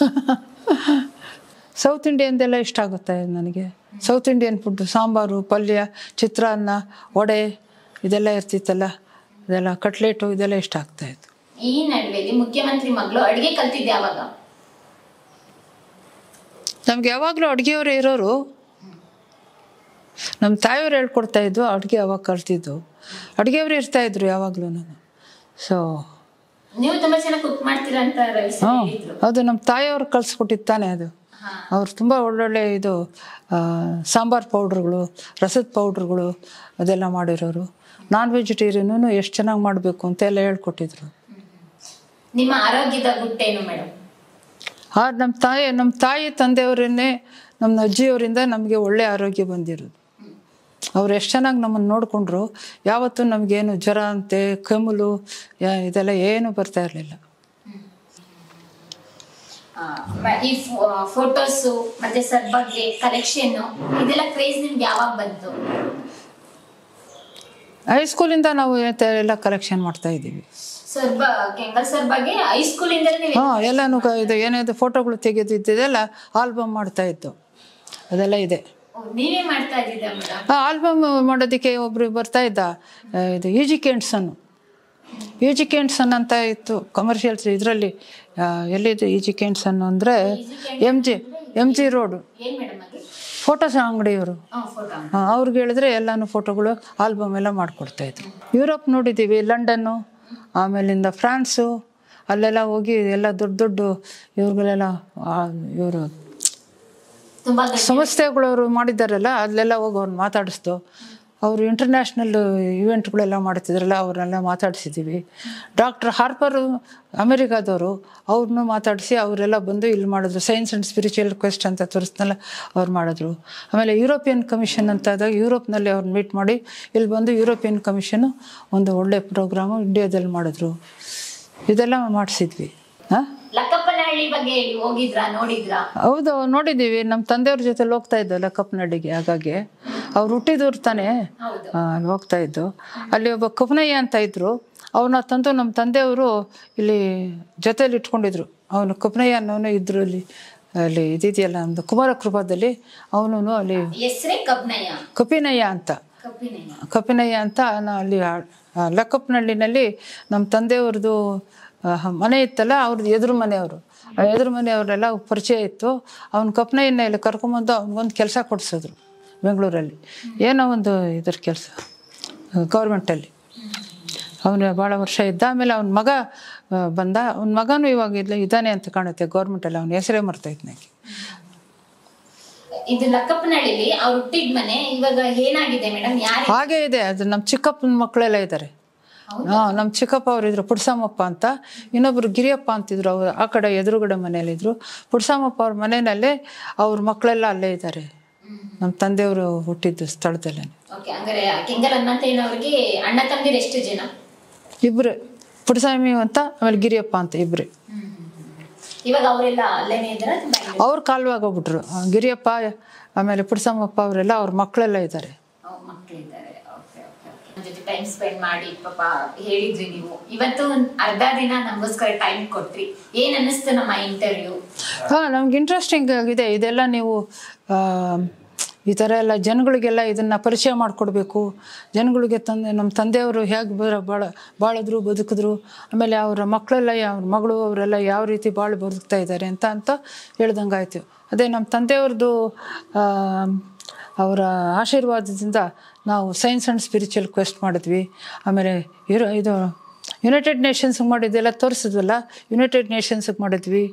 ಸೌತ್ ಇಂಡಿಯನ್ದೆಲ್ಲ ಇಷ್ಟ ಆಗುತ್ತೆ ನನಗೆ ಸೌತ್ ಇಂಡಿಯನ್ ಫುಡ್ ಸಾಂಬಾರು ಪಲ್ಯ ಚಿತ್ರಾನ್ನ ವಡೆ ಇದೆಲ್ಲ ಇರ್ತಿತ್ತಲ್ಲ ಇದೆಲ್ಲ ಕಟ್ಲೆಟು ಇದೆಲ್ಲ ಇಷ್ಟ ಆಗ್ತಾಯಿತ್ತು ಈ ನಡುವೆಲಿ ಮುಖ್ಯಮಂತ್ರಿ ಮಗಳು ಅಡಿಗೆ ಕಲ್ತಿದ್ದೆ ಅವಾಗ ನಮ್ಗೆ ಯಾವಾಗಲೂ ಅಡುಗೆಯವರೇ ಇರೋರು ನಮ್ಮ ತಾಯಿಯವ್ರು ಹೇಳ್ಕೊಡ್ತಾ ಇದ್ದು ಅಡುಗೆ ಅವಾಗ ಕಲ್ತಿದ್ದು ಅಡುಗೆಯವರು ಇರ್ತಾಯಿದ್ರು ಯಾವಾಗಲೂ ನಾನು ಸೊ ನೀವು ತುಂಬಾ ಚೆನ್ನಾಗಿ ಕುಕ್ ಮಾಡ್ತೀರಾ ಅಂತ ರವಿ ಸರ್ ಹಾಂ ಹೇಳಿದ್ರು ಅದು ನಮ್ಮ ತಾಯಿಯವ್ರು ಕಲಿಸ್ಕೊಟ್ಟಿದ್ದು ತಾನೇ ಅದು ಹಾ ಅವ್ರು ತುಂಬ ಒಳ್ಳೊಳ್ಳೆ ಇದು ಆ, ಸಾಂಬಾರ್ ಪೌಡ್ರುಗಳು ರಸದ ಪೌಡ್ರುಗಳು ಅದೆಲ್ಲ ಮಾಡಿರೋರು ನಾನ್ ವೆಜಿಟೇರಿಯನೂ ಎಷ್ಟು ಚೆನ್ನಾಗಿ ಮಾಡಬೇಕು ಅಂತ ಎಲ್ಲ ಹೇಳ್ಕೊಟ್ಟಿದ್ರು ನಿಮ್ಮ ಆರೋಗ್ಯದ ಗುಟ್ಟೇನು ಮೇಡಮ್ ಆ ನಮ್ಮ ತಾಯಿ ನಮ್ಮ ತಾಯಿ ತಂದೆಯವರನ್ನೇ ನಮ್ಮ ಅಜ್ಜಿಯವರಿಂದ ನಮಗೆ ಒಳ್ಳೆ ಆರೋಗ್ಯ ಬಂದಿರೋದು ಅವ್ರು ಎಷ್ಟು ಚೆನ್ನಾಗಿ ನಮ್ಮನ್ನು ನೋಡಿಕೊಂಡ್ರು ಯಾವತ್ತೂ ನಮಗೇನು ಜ್ವರ ಅಂತೆ ಕೆಮ್ಮಲು ಯಾ- ಇದೆಲ್ಲ ಏನು ಬರ್ತಾ ಇರಲಿಲ್ಲ ಈ ಫೋಟೋಸು ಮತ್ತೆ ಸರ್ ಬಗ್ಗೆ ಕಲೆಕ್ಷನ್ ಇದೆಲ್ಲ ಕ್ರೇಜ್ ನಿಮ್ಗೆ ಯಾವಾಗ ಬಂತು ಹೈಸ್ಕೂಲಿಂದ ನಾವು ಏತ- ಎಲ್ಲ ಕಲೆಕ್ಷನ್ ಮಾಡ್ತಾ ಇದ್ದೀವಿ ಸರ್ ಬ ಕೆಂಗಲ್ ಸರ್ ಬಗ್ಗೆ ಹೈಸ್ಕೂಲ್ ಇಂದ ನೀವು ಹಾಂ ಎಲ್ಲನೂ ಕ- ಇದು ಏನಿದೆ ಫೋಟೋಗಳು ತೆಗೆದಿದ್ದೆಲ್ಲ ಆಲ್ಬಮ್ ಮಾಡ್ತಾ ಇತ್ತು ಅದೆಲ್ಲ ಇದೆ ಓ, ನೀವೇ ಮಾಡ್ತಾ ಇದ್ದಿದ್ದ ಮೇಡಮ್ ಆ ಆಲ್ಬಮ್ ಮಾಡೋದಕ್ಕೆ ಒಬ್ರು ಬರ್ತಾ ಇದ್ದ ಆ, ಇದು ಈಜಿಕೆಂಟ್ಸನ್ ಈಜಿಕೆಂಟ್ಸನ್ ಅಂತ ಇತ್ತು ಕಮರ್ಷಿಯಲ್ಸ್ ಇದರಲ್ಲಿ ಎಲ್ಲಿದೆ ಈಜಿಕೆಂಟ್ಸನ್ ಅಂದರೆ M G M G road ಏನ್ ಮೇಡಮ್ ಅದು ಫೋಟೋಸ್ ಅಂಗಡಿಯವರು ಫೋಟೋ ಅವ್ರಿಗೆ ಹೇಳಿದ್ರೆ ಎಲ್ಲನೂ ಫೋಟೋಗಳು ಆಲ್ಬಮ್ ಎಲ್ಲ ಮಾಡಿಕೊಡ್ತಾಯಿದ್ರು ಯುರೋಪ್ ನೋಡಿದ್ದೀವಿ ಲಂಡನ್ನು ಆಮೇಲಿಂದ ಫ್ರಾನ್ಸು ಅಲ್ಲೆಲ್ಲ ಹೋಗಿ ಎಲ್ಲ ದೊಡ್ಡ ದೊಡ್ಡ ಇವ್ರಿಗೆಲ್ಲ ಇವರು ತುಂಬಾ ಗಟ್ಟಿ- ಸಂಸ್ಥೆಗಳವರು ಮಾಡಿದ್ದಾರಲ್ಲ ಅಲ್ಲೆಲ್ಲ ಹೋಗಿ ಅವ್ರನ್ನ ಮಾತಾಡಿಸ್ದು ಅವರು ಇಂಟರ್ನ್ಯಾಷನಲ್ ಇವೆಂಟ್ಗಳೆಲ್ಲ ಮಾಡ್ತಿದ್ರಲ್ಲ ಅವ್ರನ್ನೆಲ್ಲ ಮಾತಾಡಿಸಿದ್ದೀವಿ ಡಾಕ್ಟರ್ ಹಾರ್ಪರು ಅಮೆರಿಕಾದವರು ಅವ್ರನ್ನೂ ಮಾತಾಡಿಸಿ ಅವರೆಲ್ಲ ಬಂದು ಇಲ್ಲಿ ಮಾಡಿದ್ರು ಸೈನ್ಸ್ ಆ್ಯಂಡ್ ಸ್ಪಿರಿಚುವಲ್ ಕ್ವೆಸ್ಟ್ ಅಂತ ತೋರಿಸ್ನಲ್ಲ ಅವ್ರು ಮಾಡಿದ್ರು ಆಮೇಲೆ ಯುರೋಪಿಯನ್ ಕಮಿಷನ್ ಅಂತ ಆದಾಗ ಯುರೋಪ್ನಲ್ಲಿ ಅವ್ರನ್ನ ಮೀಟ್ ಮಾಡಿ ಇಲ್ಲಿ ಬಂದು ಯುರೋಪಿಯನ್ ಕಮಿಷನು ಒಂದು ಒಳ್ಳೆ ಪ್ರೋಗ್ರಾಮು ಇಂಡಿಯಾದಲ್ಲಿ ಮಾಡಿದ್ರು ಇದೆಲ್ಲ ಮಾಡಿಸಿದ್ವಿ ಹಾಂ ಲಕ್ಕಪ್ಪನಹಳ್ಳಿ ಬಗ್ಗೆ ಹೇಳಿ ಹೋಗಿದ್ರಾ ನೋಡಿದ್ರಾ ಹೌದು ನೋಡಿದ್ದೀವಿ ನಮ್ಮ ತಂದೆಯವ್ರ ಜೊತೆಲಿ ಹೋಗ್ತಾ ಇದ್ದಲ್ಲ ಕಪ್ಪನಹಳ್ಳಿಗೆ ಹಾಗಾಗಿ ಅವ್ರು ಹುಟ್ಟಿದವ್ರು ತಾನೇ ಹೌದು ಆ, ಅಲ್ಲಿ ಹೋಗ್ತಾ ಇದ್ದು ಅಲ್ಲಿ ಒಬ್ಬ ಕಪ್ಪನಯ್ಯ ಅಂತ ಇದ್ರು ಅವನ್ನ ತಂದು ನಮ್ಮ ತಂದೆಯವರು ಇಲ್ಲಿ ಜೊತೆಲಿ ಇಟ್ಕೊಂಡಿದ್ರು ಅವನು ಕಪ್ಪನಯ್ಯ ಅನ್ನೋನು ಇದ್ರು ಅಲ್ಲಿ ಅಲ್ಲಿ ಇದಿದೆಯಲ್ಲ ನಮ್ಮದು ಕುಮಾರಕೃಪದಲ್ಲಿ ಅವನು ಅಲ್ಲಿ ಹೆಸ್ರೇ ಕಬ್ನಯ್ಯ ಕಪಿನಯ್ಯ ಅಂತ ಕಬ್ಬಿನಯ್ಯ ಕಪಿನಯ್ಯ ಅಂತ ನಾ ಅಲ್ಲಿ ಆ- ಆ ಲಕ್ಕಪ್ಪನಹಳ್ಳಿನಲ್ಲಿ ನಮ್ಮ ತಂದೆಯವ್ರದ್ದು ಆ, ಮನೆ ಇತ್ತಲ್ಲ ಅವ್ರದ್ದು ಎದುರು ಮನೆಯವರು ಆ ಎದುರು ಮನೆಯವರೆಲ್ಲ ಪರಿಚಯ ಇತ್ತು ಅವ್ನ ಕಪ್ನೆಯನ್ನ ಇಲ್ಲಿ ಕರ್ಕೊಂಬಂದು ಅವ್ನಿಗೊಂದು ಕೆಲಸ ಕೊಡಿಸಿದ್ರು ಬೆಂಗಳೂರಲ್ಲಿ ಏನೋ ಒಂದು ಇದ್ರ ಕೆಲಸ ಗೌರ್ಮೆಂಟಲ್ಲಿ ಅವನು ಭಾಳ ವರ್ಷ ಇದ್ದ ಆಮೇಲೆ ಅವನ ಮಗ ಆ, ಬಂದ ಅವನ ಮಗನೂ ಇವಾಗ ಇಲ್ಲ ಇದ್ದಾನೆ ಅಂತ ಕಾಣುತ್ತೆ ಗೌರ್ಮೆಂಟಲ್ಲಿ ಅವನ ಹೆಸರೇ ಮರ್ತೈತೆ ನನಗೆ ಇದು ಲಕ್ಕಪ್ಪನಹಳ್ಳಿಲಿ ಅವ್ರು ಹುಟ್ಟಿದ ಮನೆ ಇವಾಗ ಏನಾಗಿದೆ ಮೇಡಮ್ ಯಾರು ಹಾಗೇ ಇದೆ ಅದು ನಮ್ಮ ಚಿಕ್ಕಪ್ಪನ ಮಕ್ಕಳೆಲ್ಲ ಇದ್ದಾರೆ ಹಾಂ ನಮ್ಮ ಚಿಕ್ಕಪ್ಪ ಅವರು ಇದ್ರು ಪುಡ್ಸಮ್ಮಪ್ಪ ಅಂತ ಇನ್ನೊಬ್ರು ಗಿರಿಯಪ್ಪ ಅಂತಿದ್ರು ಅವ್ರು ಆ ಕಡೆ ಎದುರುಗಡೆ ಮನೆಯಲ್ಲಿದ್ದರು ಪುಡ್ಸಮ್ಮಪ್ಪ ಅವ್ರ ಮನೆಯಲ್ಲೇ ಅವ್ರ ಮಕ್ಕಳೆಲ್ಲ ಅಲ್ಲೇ ಇದ್ದಾರೆ ನಮ್ಮ ತಂದೆಯವರು ಹುಟ್ಟಿದ್ದು ಸ್ಥಳದಲ್ಲೇ ಓಕೆ ಹಂಗಾರೆ ಕೆಂಗಲ್ ಹನುಮಂತಯ್ಯನವ್ರಿಗೆ ಅಣ್ಣ ತಂದಿರು ಎಷ್ಟು ಜನ ಇಬ್ಬರು ಪುಡ್ಸ್ವಾಮಿ ಅಂತ ಆಮೇಲೆ ಗಿರಿಯಪ್ಪ ಅಂತ ಇಬ್ಬರು ಇವಾಗ ಅವರೆಲ್ಲ ಅಲ್ಲೇನೆ ಇದ್ದಾರ ಅವ್ರು ಕಾಲುವಾಗ ಹೋಗ್ಬಿಟ್ರು ಆ, ಗಿರಿಯಪ್ಪ ಆಮೇಲೆ ಪುಡ್ಸಮ್ಮಪ್ಪ ಅವರೆಲ್ಲ ಅವ್ರ ಮಕ್ಕಳೆಲ್ಲ ಇದ್ದಾರೆ ಮಕ್ಕಳಿದ್ದಾರೆ ಓಕೆ ಓಕೆ ನನ್ನ ಜೊತೆ ಟೈಮ್ ಸ್ಪೆಂಡ್ ಮಾಡಿ ಪಾಪ ಹೇಳಿದ್ರಿ ನೀವು ಇವತ್ತು ಒಂದ್ ಅರ್ಧ ದಿನ ನಮಗೋಸ್ಕರ ಟೈಮ್ ಕೊಟ್ರಿ ಏನ್ ಅನ್ನಿಸ್ತು ನಮ್ಮ ಇಂಟರ್ವ್ಯೂ ಹಾಂ ನಮ್ಗೆ ಇಂಟ್ರೆಸ್ಟಿಂಗ್ ಆಗಿದೆ ಇದೆಲ್ಲ ನೀವು ಆ, ಈ ಥರ ಎಲ್ಲ ಜನಗಳಿಗೆಲ್ಲ ಇದನ್ನು ಪರಿಚಯ ಮಾಡಿಕೊಡ್ಬೇಕು ಜನಗಳಿಗೆ ತಂದೆ ನಮ್ಮ ತಂದೆಯವರು ಹೇಗೆ ಬರ ಭಾಳ ಬಾಳಿದ್ರು ಬದುಕಿದ್ರು ಆಮೇಲೆ ಅವರ ಮಕ್ಕಳೆಲ್ಲ ಅವ್ರ ಮಗಳು ಅವರೆಲ್ಲ ಯಾವ ರೀತಿ ಬಾಳು ಬದುಕ್ತಾ ಇದ್ದಾರೆ ಅಂತ ಅಂತ ಹೇಳ್ದಂಗೆ ಆಯಿತು ಅದೇ ನಮ್ಮ ತಂದೆಯವ್ರದ್ದು ಆ, ಅವರ ಆಶೀರ್ವಾದದಿಂದ ನಾವು ಸೈನ್ಸ್ ಆ್ಯಂಡ್ ಸ್ಪಿರಿಚುವಲ್ ಕ್ವೆಸ್ಟ್ ಮಾಡಿದ್ವಿ ಆಮೇಲೆ ಇರೋ ಇದು ಯುನೈಟೆಡ್ ನೇಷನ್ಸ್ಗೆ ಮಾಡಿದ್ದೆಲ್ಲ ತೋರಿಸಿದ್ವಲ್ಲ ಯುನೈಟೆಡ್ ನೇಷನ್ಸ್ಗೆ ಮಾಡಿದ್ವಿ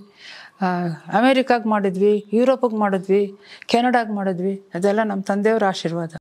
ಅಮೇರಿಕಾಗೆ ಮಾಡಿದ್ವಿ ಯುರೋಪಿಗೆ ಮಾಡಿದ್ವಿ ಕೆನಡಾಗೆ ಮಾಡಿದ್ವಿ ಅದೆಲ್ಲ ನಮ್ಮ ತಂದೆಯವ್ರ ಆಶೀರ್ವಾದ